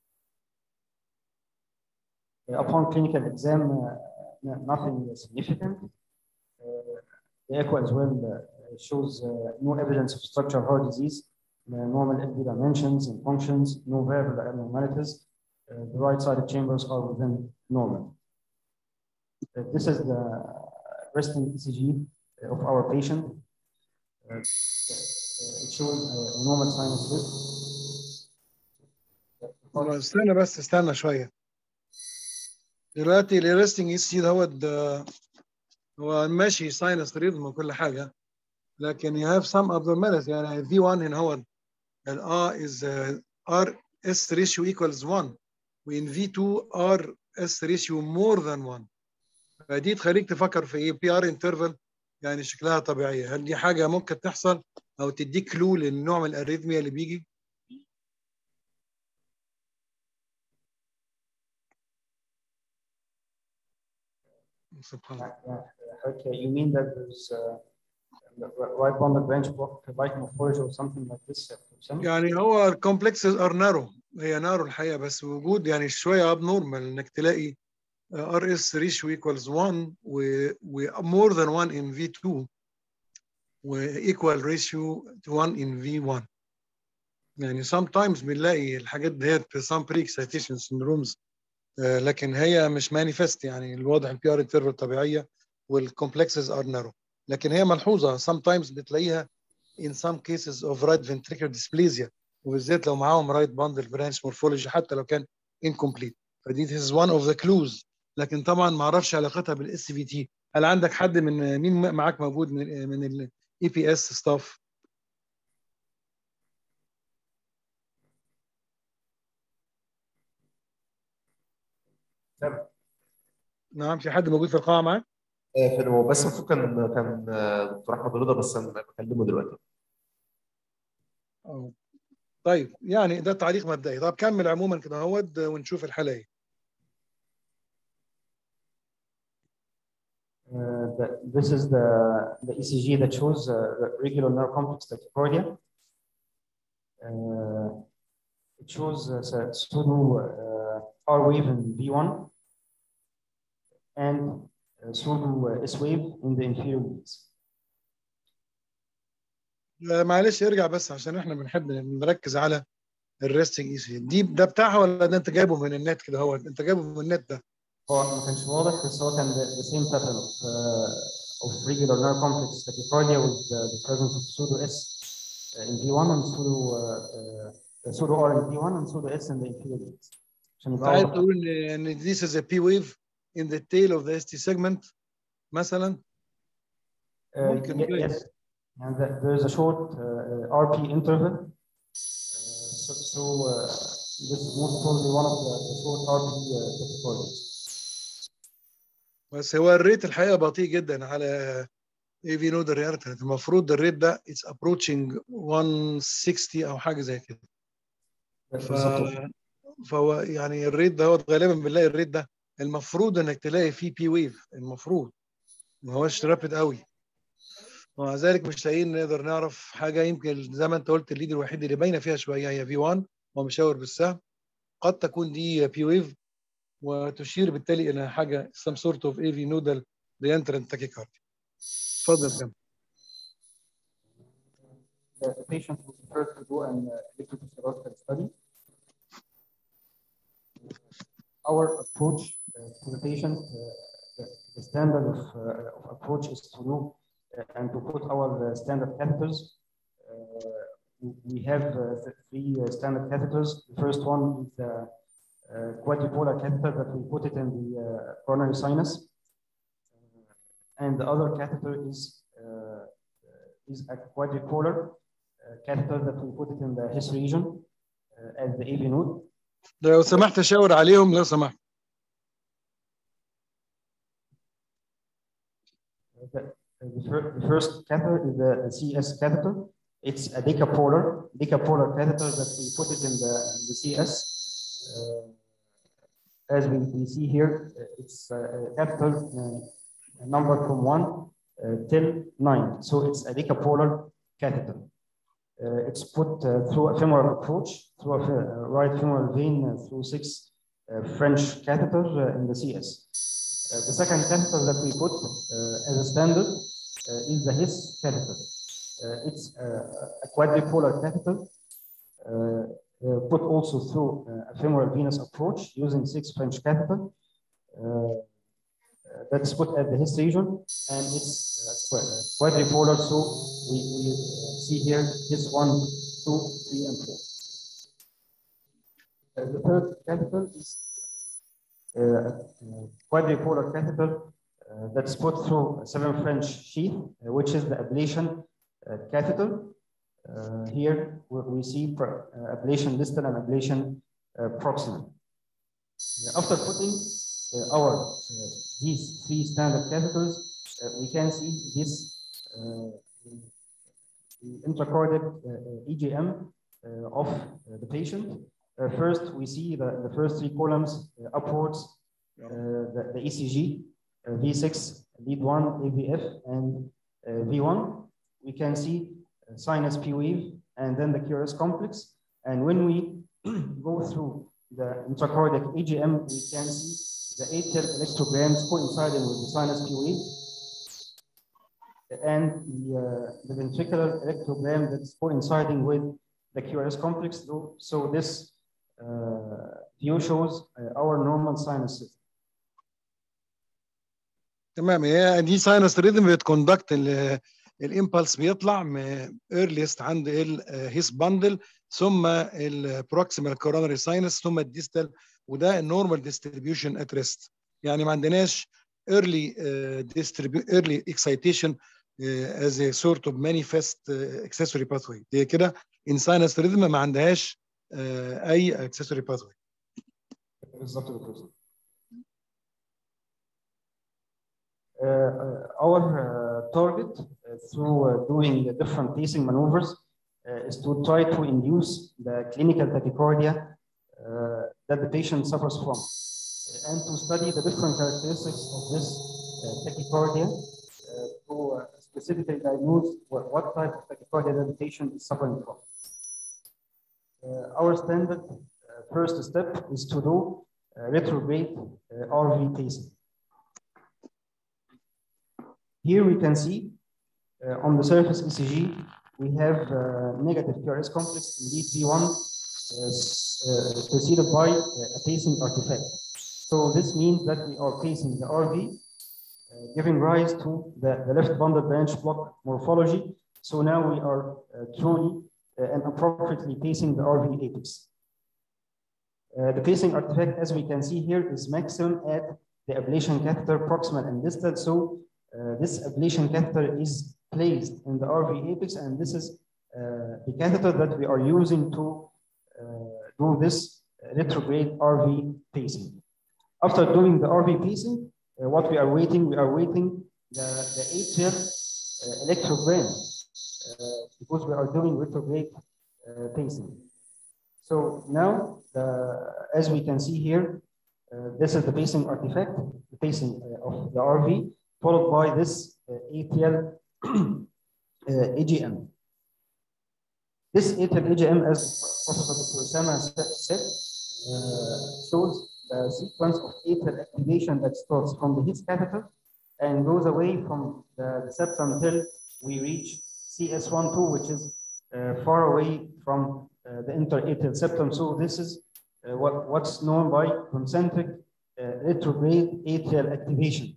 Uh, upon clinical exam, uh, no- nothing significant. Uh, the echo as well uh, shows uh, no evidence of structural heart disease, uh, normal LV dimensions and functions, no variable abnormalities. Uh, the right-sided chambers are within normal. Uh, this is the resting ECG of our patient. Uh, uh, it shows uh, a normal sinus lift. استنى بس استنى شويه دلوقتي الريستنج اي سي دوت ده هو ماشي ساينس ريزم وكل حاجه لكن you have some abnormalities يعني في 1 هنا هو ال R is uh, R S ratio equals 1 وإن في 2 R S ratio more than 1 فدي تخليك تفكر في ايه بي ار انترفال يعني شكلها طبيعيه هل دي حاجه ممكن تحصل او تديك كلو للنوع من الاريثميا اللي بيجي سبحان الله Yeah, okay, you mean that there's uh, right bundle branch block like morphology or something like this? uh, for example? يعني هو الكومبلكسز ار نارو هي نارو الحقيقه بس وجود يعني شويه اب نورمال انك تلاقي ار اس ريشيو ايكوالز 1 و مور ذان 1 ان في 2 وايكوال ريشيو 1 ان في 1 يعني sometimes بنلاقي الحاجات ديت في some pre-excitation syndromes آه، لكن هي مش مانيفست يعني الواضح البي ار انترفال طبيعيه والكومبلكسز ار نارو لكن هي ملحوظه sometimes بتلاقيها in some cases of right ventricular dysplasia وبالذات لو معاهم right bundle branch morphology حتى لو كان incomplete فدي this is one of the clues لكن طبعا ما اعرفش علاقتها بالاس في تي هل عندك حد من مين معاك موجود من من الاي بي اس ستاف نعم في حد موجود في القاعه معاك آه، في- هو بس المفروض كان كان آه، دكتور احمد رضا بس انا بكلمه دلوقتي أو. طيب يعني ده تعليق مبدئي طب كمل عموما كده اهوت ونشوف الحاله ايه Uh, the- this is the, the ECG that shows uh, the regular nerve complex tachycardia. Uh, it shows uh, s- pseudo uh, R wave in V1 and uh, pseudo uh, S wave in the inferior lobes. لا، معلش ارجع بس عشان احنا بنحب نركز على الريستنج اي سي دي ده بتاعها ولا ده انت جايبه من النت كده هو انت جايبه من النت ده هو ما كانش واضح بس هو كان the, the same pattern of, uh, of regular nerve complex tachycardia with the, the presence of pseudo S uh, in V1 and pseudo uh, uh, pseudo R in V1 and pseudo S in the inferior lobes. عشان انت يبقى عايز واضح. تقول ان ان this is a P wave in the tail of the ST segment مثلا Uh, ممكن ye- جايز. yes, and that there is a short uh, uh, RP interval. Uh, so so uh, this is most probably one of the, the short RP uh, tachycardias. بس هو الريت الحقيقه بطيء جدا على اي في نود ريارتنت المفروض الريت ده اتس ابروتشنج 160 او حاجه زي كده ف... فهو يعني الريت ده هو غالبا بنلاقي الريت ده المفروض انك تلاقي فيه بي ويف المفروض ما هوش رابد قوي ومع ذلك مش لاقيين نقدر نعرف حاجه يمكن زي ما انت قلت الليد الوحيد اللي باينه فيها شويه هي في 1 هو مشاور بالسهم قد تكون دي بي ويف وتشير بالتالي الى حاجه some sort of AV nodal reentrant tachycardia اتفضل كمل The, the patient was referred to do an uh, electrophysiological study. Our approach uh, to the patient, uh, the, the standard of, uh, of approach is to do uh, and to put our uh, standard catheters. Uh, we- we have uh, th- three uh, standard catheters. The first one is the uh, quadripolar catheter that we put it in the uh, coronary sinus. And the other catheter is uh, is a quadripolar uh, catheter that we put it in the his region uh, as the AV node. لو سمحت شاور عليهم لو سمحت the, fir- the first catheter is the CS catheter. It's a decapolar, decapolar catheter that we put it in the, in the CS. Uh, as we, we see here, uh, it's uh, a catheter uh, numbered from one uh, till nine. So it's a decapolar catheter. Uh, it's put uh, through a femoral approach, through a fe- uh, right femoral vein, uh, through six uh, French catheters uh, in the CS. Uh, the second catheter that we put uh, as a standard uh, is the HIS catheter. Uh, it's uh, a quadripolar catheter uh, uh, put also through uh, a femoral venous approach using six French catheter. Uh, uh, that's put at the HIS region and it's uh, qua- uh, quadripolar. So we, we uh, see here HIS one, two, three, and four. Uh, the third catheter is uh, uh, quadripolar catheter uh, that's put through a seven French sheath, uh, which is the ablation uh, catheter. Uh, here we, we see pro- uh, ablation distal and ablation uh, proximal. Uh, After putting uh, our uh, these three standard catheters, uh, we can see this uh, intracardiac uh, EGM uh, of uh, the patient. Uh, first, we see the, the first three columns uh, upwards, uh, the, the ECG, uh, V6, lead 1, AVF, and uh, V1. We can see uh, sinus P wave and then the QRS complex. And when we go through the intracardiac EGM, we can see the atrial electrograms coinciding with the sinus P wave and the, uh, the ventricular electrogram that's coinciding with the QRS complex. So- So this uh, view shows uh, our normal sinus system. تمام هي دي ساينس ريذم بتكوندكت الامبلس بيطلع ايرليست عند الهيس باندل ثم البروكسيمال كورونري ساينس ثم الديستال وده النورمال ديستريبيوشن ات ريست يعني ما عندناش early uh, distribu- early excitation uh, as a sort of manifest uh, accessory pathway هي كده in sinus rhythm ما عندهاش uh, اي accessory pathway بالظبط يا دكتور. Uh, uh, our uh, target uh, through uh, doing different pacing maneuvers uh, is to try to induce the clinical tachycardia uh, that the patient suffers from uh, and to study the different characteristics of this uh, tachycardia uh, to uh, specifically diagnose what, what type of tachycardia that the patient is suffering from. Uh, our standard uh, first step is to do uh, retrograde uh, RV pacing. Here we can see uh, on the surface ECG, we have uh, negative QRS complex in lead V1 uh, s- uh, preceded by uh, a pacing artifact. So this means that we are pacing the RV, uh, giving rise to the, the left bundle branch block morphology. So now we are uh, truly uh, and appropriately pacing the RV apex. Uh, the pacing artifact, as we can see here, is maximum at the ablation catheter proximal and distal. So uh, this ablation catheter is placed in the RV apex, and this is uh, the catheter that we are using to uh, do this retrograde RV pacing. After doing the RV pacing, uh, what we are waiting, we are waiting the, the atrial uh, electrogram uh, because we are doing retrograde uh, pacing. So now, uh, as we can see here, uh, this is the pacing artifact, the pacing uh, of the RV, followed by this uh, atrial uh, AGM. This atrial AGM, as Professor Dr. Osama said, uh, shows the sequence of atrial activation that starts from the HIS catheter and goes away from the, the septum till we reach CS12, which is uh, far away from uh, the interatrial septum. So this is uh, what, what's known by concentric uh, retrograde atrial activation.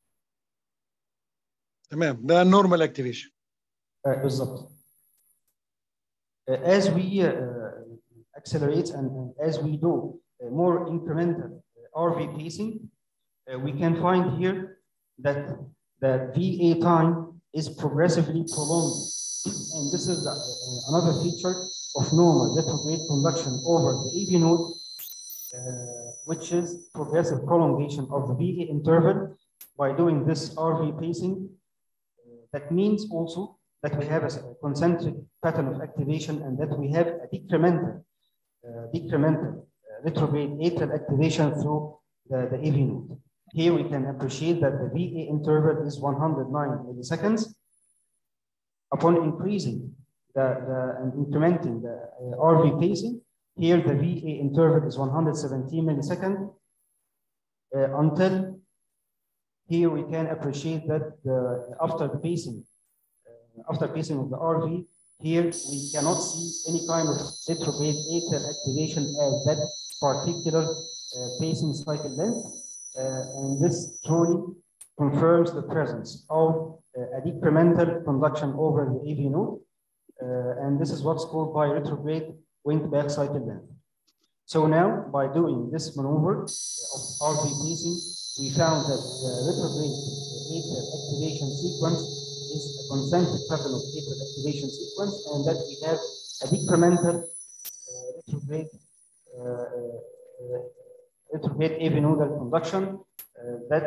تمام ده النورمال اكتيفيشن Uh, بالظبط. Uh, as we uh, accelerate and, and as we do uh, more incremental uh, RV pacing, uh, we can find here that the VA time is progressively prolonged. And this is uh, uh, another feature of normal retrograde conduction over the AV node, uh, which is progressive prolongation of the VA interval by doing this RV pacing uh, that means also that we have a concentric pattern of activation and that we have a decremental, uh, decremental uh, retrograde atrial activation through the, the AV node. Here we can appreciate that the VA interval is 109 milliseconds. Upon increasing the, the and incrementing the uh, RV pacing, here the VA interval is 117 milliseconds uh, until here we can appreciate that the, after the pacing, uh, after pacing of the RV, here we cannot see any kind of retrograde atrial activation as that particular uh, pacing cycle length. Uh, and this truly confirms the presence of uh, a decremental conduction over the AV node. Uh, and this is what's called by retrograde wing back cycle length. So now, by doing this maneuver of RV pacing, we found that the retrograde atrial activation sequence is a concentric pattern of atrial activation sequence, and that we have a decremental uh, retrograde uh, uh, retrograde AV nodal conduction uh, that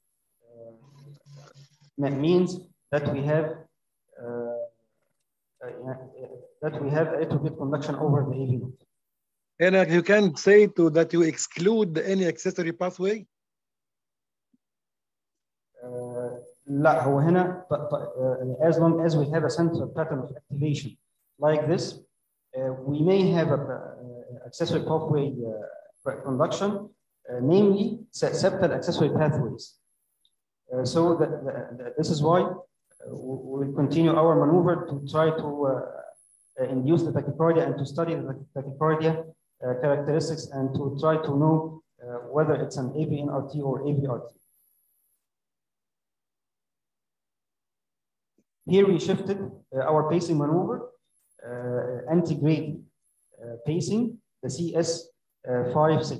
uh, means that we have uh, uh, that we have retrograde conduction over the AV node. هنا you can say to that you exclude any accessory pathway آه، لا هو هنا ط- ط- آه، as long as we have a central pattern of activation like this uh, we may have a uh, accessory pathway uh, conduction uh, namely se- septal accessory pathways Uh, so that, that- this is why uh, we- we'll continue our maneuver to try to uh, uh, induce the tachycardia and to study the tachycardia uh, characteristics and to try to know uh, whether it's an AVNRT or AVRT. Here we shifted uh, our pacing maneuver, uh, anti-grade uh, pacing, the CS uh, 5-6.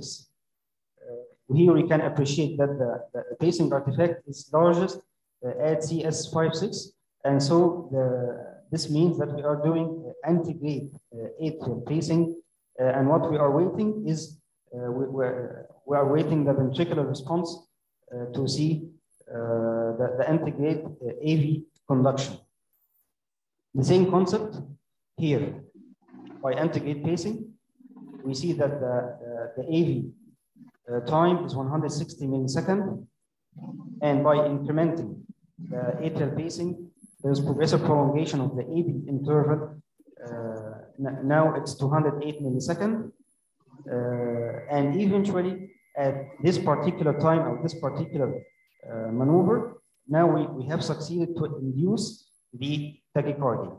Uh, here we can appreciate that the, the pacing artifact is largest uh, at CS 5-6. And so the, this means that we are doing uh, anti-grade uh, atrial pacing. Uh, and what we are waiting is uh, we, we're, we are waiting the ventricular response uh, to see uh, the, the anti-grade uh, AV conduction. The same concept here. By anti-grade pacing, we see that the, uh, the AV uh, time is 160 millisecond. And by incrementing the atrial pacing, there's progressive prolongation of the AV interval. Uh, n- now it's 208 millisecond. Uh, and eventually, at this particular time of this particular uh, maneuver, now we, we have succeeded to induce the tachycardia.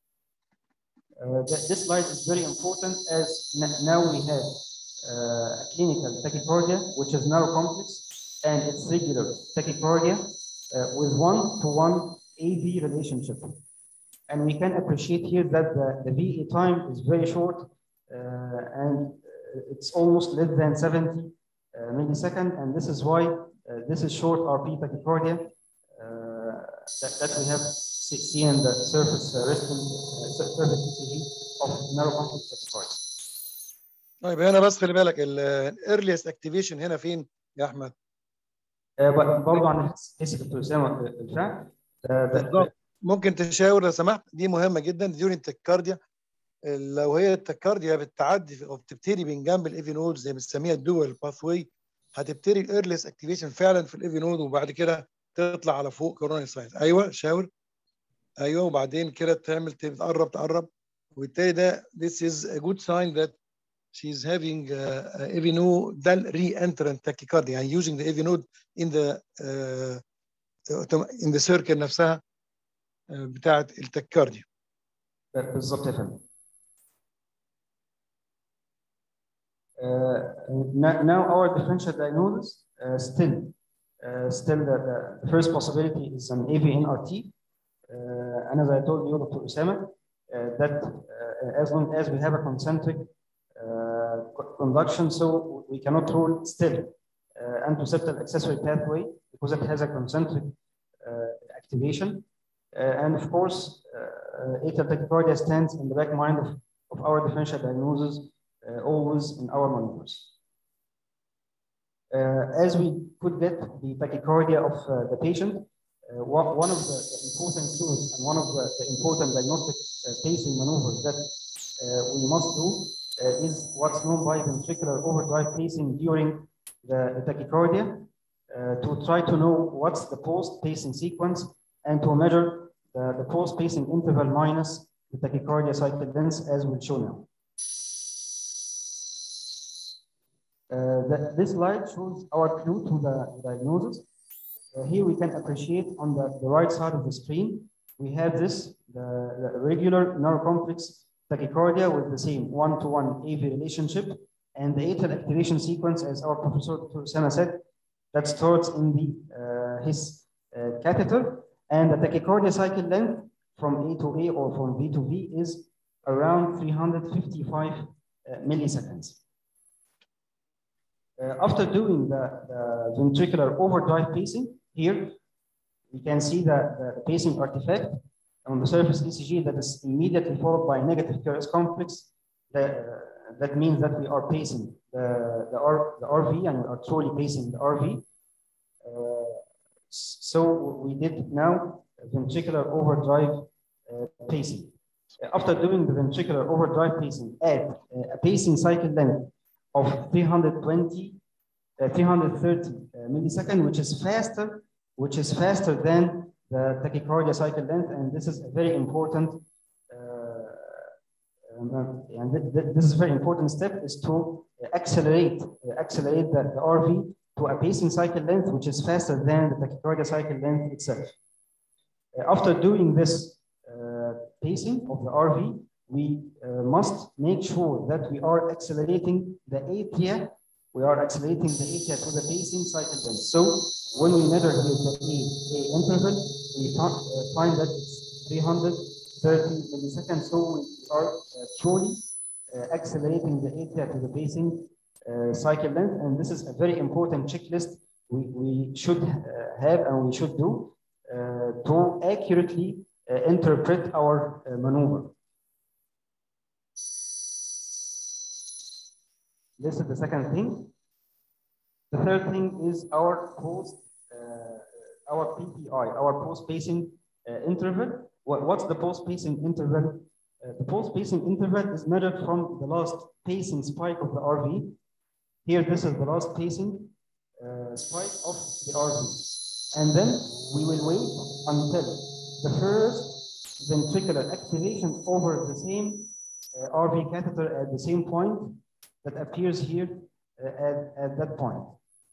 Uh, th- this slide is very important as n- now we have uh, a clinical tachycardia, which is narrow complex, and it's regular tachycardia uh, with one-to-one AV relationship. And we can appreciate here that the, the VA time is very short uh, and it's almost less than 70 uh, millisecond. And this is why uh, this is short RP tachycardia uh, that, that we have see- seen the surface uh, resting uh, surface ECG of narrow complex tachycardia. طيب هنا بس خلي بالك الايرليست اكتيفيشن هنا فين يا احمد؟ آه، ب- برضه عن حس دكتور اسامه بالفعل آه، ده- بالظبط ممكن تشاور لو سمحت دي مهمه جدا ديورين التكارديا لو هي التكارديا بتعدي او بتبتدي من جنب الايفي نود زي ما بنسميها الدول باث واي هتبتدي الايرليست اكتيفيشن فعلا في الايفي نود وبعد كده تطلع على فوق كوروني ساينس ايوه شاور ايوه وبعدين كده تعمل تقرب تقرب وبالتالي ده this is a good sign that she's having uh, uh, AV nodal re-entrant tachycardia يعني using the AV node in the uh, in the circle نفسها uh, بتاعت التكارديا بالظبط يا فندم. Uh, now, now our differential diagnosis uh, still uh, still the, the first possibility is an AVNRT. Uh, and as I told you, Dr. Usama, uh, that uh, as long as we have a concentric uh, co- conduction, so we cannot rule still uh, antiseptal accessory pathway because it has a concentric uh, activation. Uh, and of course, uh, atrial tachycardia stands in the back mind of, of our differential diagnosis uh, always in our maneuvers. Uh, as we could get the tachycardia of uh, the patient, Uh, one, one of the, the important tools and one of the, the important diagnostic uh, pacing maneuvers that uh, we must do uh, is what's known by ventricular overdrive pacing during the, the tachycardia uh, to try to know what's the post pacing sequence and to measure the, the post pacing interval minus the tachycardia cycle length as we'll show now. Uh, the- this slide shows our clue to the diagnosis. Uh, here we can appreciate on the, the right side of the screen, we have this, the, the regular neurocomplex tachycardia with the same one-to-one AV relationship and the atrial activation sequence, as our professor Dr. Sana said, that starts in the uh, his uh, catheter and the tachycardia cycle length from A to A or from V to V is around 355 uh, milliseconds. Uh, after doing the, the ventricular overdrive pacing, here we can see the, the pacing artifact on the surface ECG that is immediately followed by negative QRS complex. That, uh, that means that we are pacing the, the, R, the RV and we are truly pacing the RV. Uh, so we did now ventricular overdrive uh, pacing. After doing the ventricular overdrive pacing at uh, a pacing cycle length of 320, uh, 330 uh, millisecond, which is faster, which is faster than the tachycardia cycle length, and this is a very important. Uh, um, and th th this is a very important step is to accelerate, uh, accelerate the, the RV to a pacing cycle length, which is faster than the tachycardia cycle length itself. Uh, after doing this uh, pacing of the RV, we uh, must make sure that we are accelerating the atria, we are accelerating the atria to the pacing cycle length. So when we measure here the A, A interval, we find, uh, find that it's 330 milliseconds. So we are uh, truly uh, accelerating the atria to the pacing uh, cycle length. And this is a very important checklist we, we should uh, have and we should do uh, to accurately uh, interpret our uh, maneuver. This is the second thing. The third thing is our post, uh, our PPI, our post pacing uh, interval. What, what's the post pacing interval? Uh, the post pacing interval is measured from the last pacing spike of the RV. Here, this is the last pacing uh, spike of the RV. And then we will wait until the first ventricular activation over the same uh, RV catheter at the same point that appears here uh, at, at that point.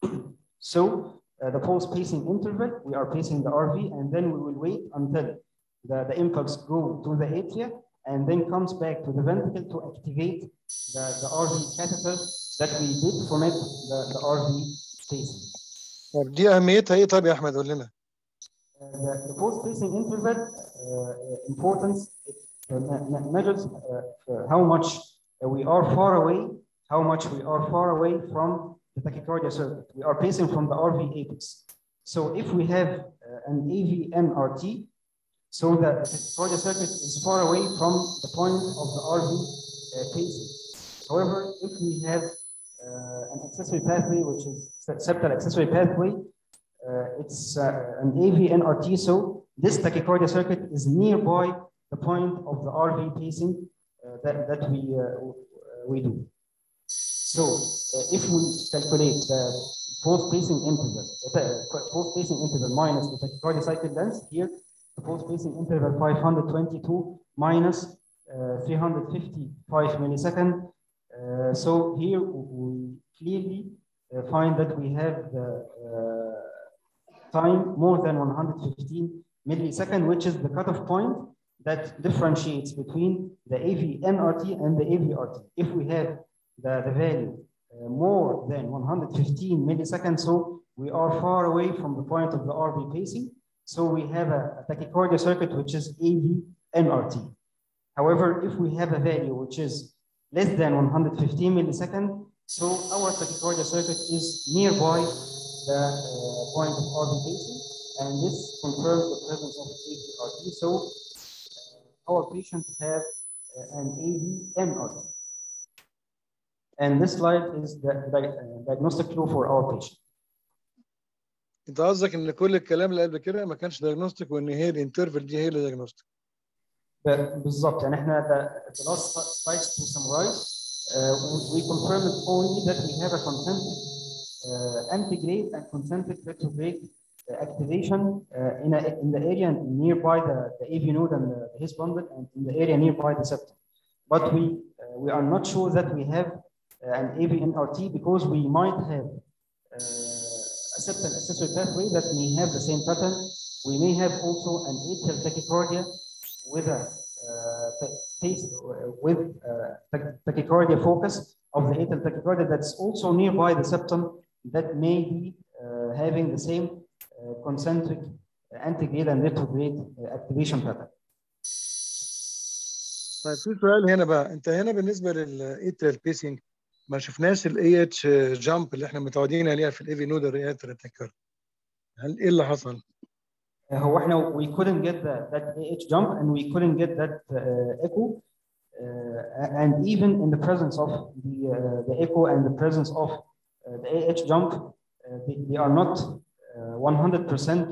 so uh, the pulse pacing interval, we are pacing the RV and then we will wait until the, the impulse go to the atria and then comes back to the ventricle to activate the, the RV catheter that we did from it, the, the RV pacing. طب دي اهميتها ايه طب يا احمد قول لنا Uh, the, the post pacing interval uh, importance it uh, me- me- measures uh, uh, how much uh, we are far away, how much we are far away from the tachycardia circuit. We are pacing from the RV apex. So if we have uh, an AVNRT, so the tachycardia circuit is far away from the point of the RV uh, pacing. However, if we have uh, an accessory pathway, which is se- septal accessory pathway, uh, it's uh, an AVNRT, so this tachycardia circuit is nearby the point of the RV pacing uh, that, that we, uh, w- uh, we do. So uh, if we calculate the post pacing interval, the post pacing interval minus the tachycardia cycle length, here the post pacing interval 522 minus uh, 355 millisecond. Uh, so here we clearly uh, find that we have the uh, time more than 115 millisecond, which is the cutoff point that differentiates between the AV-NRT and the AVRT. If we have the, the value uh, more than 115 milliseconds, so we are far away from the point of the RV pacing. So we have a, a tachycardia circuit, which is AV-NRT. However, if we have a value which is less than 115 millisecond, so our tachycardia circuit is nearby the uh, point of RV pacing, and this confirms the presence of AVRT. So uh, our patient have uh, an AV-NRT. And this slide is the, the uh, diagnostic clue for our patient. انت قصدك ان كل الكلام اللي قبل كده ما كانش دايجنوستيك وان هي الانترفال دي هي اللي دايجنوستيك ب- بالظبط يعني احنا the, the last slides to summarize uh, we confirmed only that we have a concentric uh, antigrade and concentric retrograde uh, activation uh, in, a, in the area nearby the, the AV node and the, his bundle and in the area nearby the septum. But we uh, we are not sure that we have uh, an AV NRT because we might have uh, a septal accessory pathway that may have the same pattern. We may have also an atrial tachycardia with a uh, ta- pace uh, with uh, tach- tachycardia focus of the atrial tachycardia that's also nearby the septum that may be uh, having the same uh, concentric uh, antigrade and retrograde uh, activation pattern. طيب في سؤال هنا بقى انت هنا بالنسبه للاتريال بيسنج ما شفناش الاي اتش جامب اللي احنا متعودين عليها في الايفي نودر اتريال تكر هل ايه اللي حصل؟ هو احنا we couldn't get that, that AH jump and we couldn't get that uh, echo uh, and even in the presence of the uh, the echo and the presence of uh, the AH jump uh, they, they are not uh, 100% uh,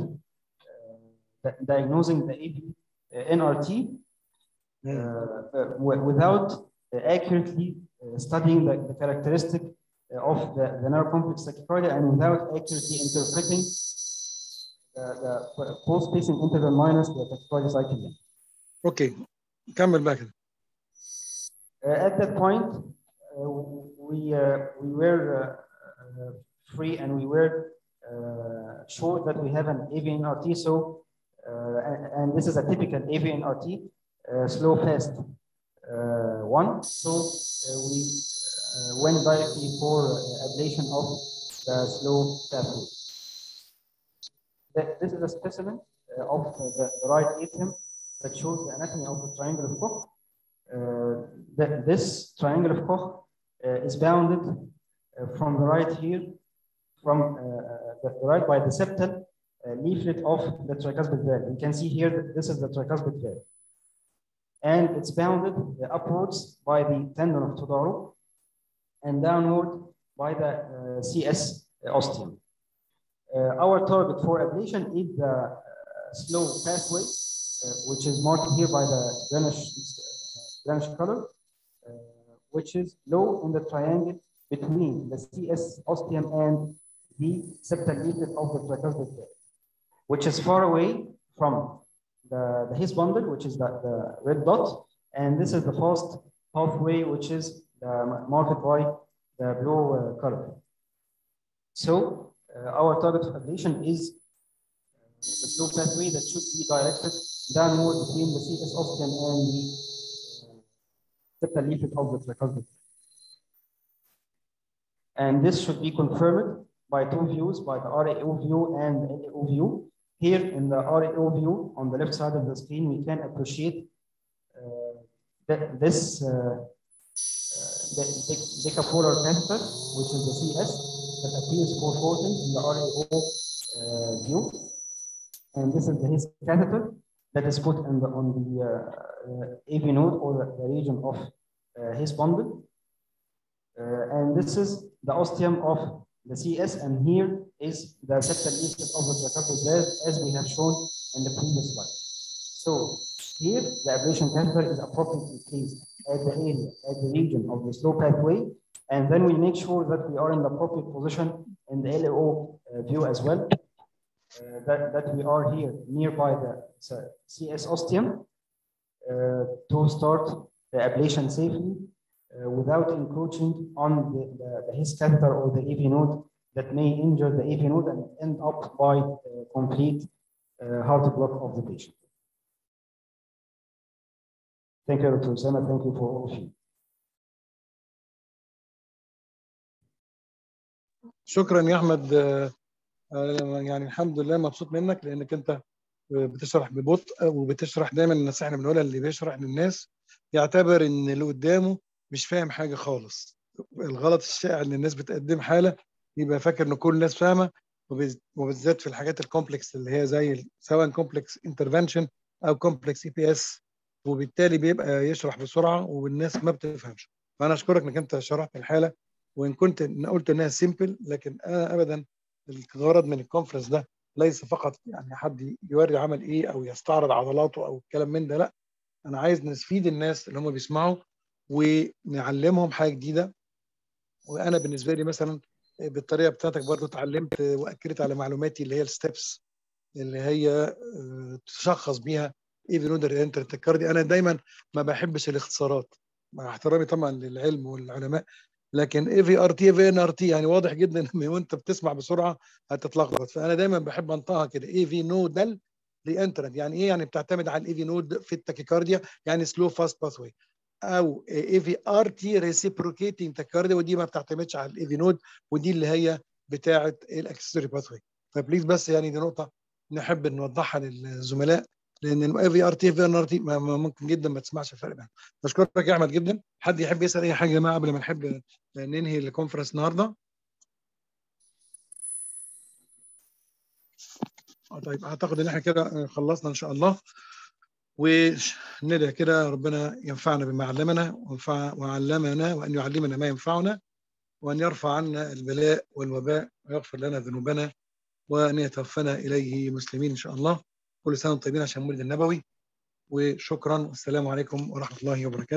di- diagnosing the AV uh, NRT uh, uh, wi- without uh, accurately uh, studying the, the characteristic uh, of the, the nerve complex tachycardia and without accurately interpreting the, the post spacing interval minus the tachycardia cycle length. اوكي كمل بقى كده Uh, at that point, uh, we uh, we were uh, uh, free and we were uh, sure that we have an AVNRT. So, uh, and, and this is a typical AVNRT, uh, slow fast uh, one. So uh, we uh, went directly for uh, ablation of the slow pathway. Th- This is a specimen uh, of the, the right atrium that shows the anatomy of the triangle of Koch. Uh, that this triangle of Koch uh, is bounded uh, from the right here, from uh, the, the right by the septal uh, leaflet of the tricuspid valve. You can see here that this is the tricuspid valve. And it's bounded uh, upwards by the tendon of Todaro and downward by the uh, CS ostium. Uh, our target for ablation is the uh, slow pathway, uh, which is marked here by the greenish, uh, greenish color, uh, which is low in the triangle between the CS ostium and the septal leaflet of the tricuspid valve, which is far away from the, the his bundle, which is the, the red dot, and this is the fast pathway, which is uh, marked by the blue uh, color. So uh, our target of ablation is uh, the slow pathway that should be directed downward between the CS ostium and the uh, septal leaflet of the tricuspid. And this should be confirmed by two views, by the RAO view and the LAO view. Here in the RAO view, on the left side of the screen, we can appreciate uh, that this uh, uh, the dec- decapolar catheter, which is the CS, that appears for fourteen in the RAO uh, view. And this is the his catheter that is put in the, on the uh, uh, AV node or the, the region of uh, his bundle. Uh, and this is the ostium of the CS, and here is the septal leaflet of the tricuspid valve, as we have shown in the previous slide. So here, the ablation catheter is appropriately placed at the area, at the region of the slow pathway, and then we make sure that we are in the appropriate position in the LAO uh, view as well. Uh, that, that we are here nearby the so, CS ostium uh, to start the ablation safely uh, without encroaching on the, the, the his catheter or the AV node that may injure the AV node and end up by uh, complete uh, heart block of the patient. Thank you, Dr. Usama. Thank you for all of you. شكرا يا احمد آه، آه، يعني الحمد لله مبسوط منك لانك انت بتشرح ببطء وبتشرح دايما الناس احنا بنقولها اللي بيشرح للناس يعتبر ان اللي قدامه مش فاهم حاجه خالص الغلط الشائع ان الناس بتقدم حاله يبقى فاكر ان كل الناس فاهمه وبز- وبالذات في الحاجات الكومبلكس اللي هي زي ال- سواء كومبلكس انترفنشن او كومبلكس اي بي اس وبالتالي بيبقى يشرح بسرعه والناس ما بتفهمش فانا اشكرك انك انت شرحت الحاله وان كنت إن قلت انها سيمبل لكن انا ابدا الغرض من الكونفرنس ده ليس فقط يعني حد يوري عمل ايه او يستعرض عضلاته او الكلام من ده لا انا عايز نفيد الناس اللي هم بيسمعوا ونعلمهم حاجه جديده وانا بالنسبه لي مثلا بالطريقه بتاعتك برضو اتعلمت واكدت على معلوماتي اللي هي الستبس اللي هي آه، تشخص بيها ايه بنودر انترتكاردي انا دايما ما بحبش الاختصارات مع احترامي طبعا للعلم والعلماء لكن اي في ار تي في ان ار تي يعني واضح جدا ان وانت بتسمع بسرعه هتتلخبط فانا دايما بحب انطقها كده اي في نودال ري انترنت يعني ايه يعني بتعتمد على الاي في نود في التاكيكارديا يعني سلو فاست باثوي او اي في ار تي ريسيبروكيتنج تاكيكارديا ودي ما بتعتمدش على الاي في نود ودي اللي هي بتاعه الاكسسوري باثوي فبليز بس يعني دي نقطه نحب نوضحها للزملاء لان الاي في ار تي في ان ار تي ممكن جدا ما تسمعش الفرق بينهم بشكرك يا احمد جدا حد يحب يسال اي حاجه يا جماعه قبل ما نحب ننهي الكونفرنس النهارده آه، طيب اعتقد ان احنا كده خلصنا ان شاء الله وندعي كده ربنا ينفعنا بما علمنا وينفع وعلمنا وان يعلمنا ما ينفعنا وان يرفع عنا البلاء والوباء ويغفر لنا ذنوبنا وان يتوفنا اليه مسلمين ان شاء الله كل سنه وانتم طيبين عشان مولد النبوي وشكرا والسلام عليكم ورحمه الله وبركاته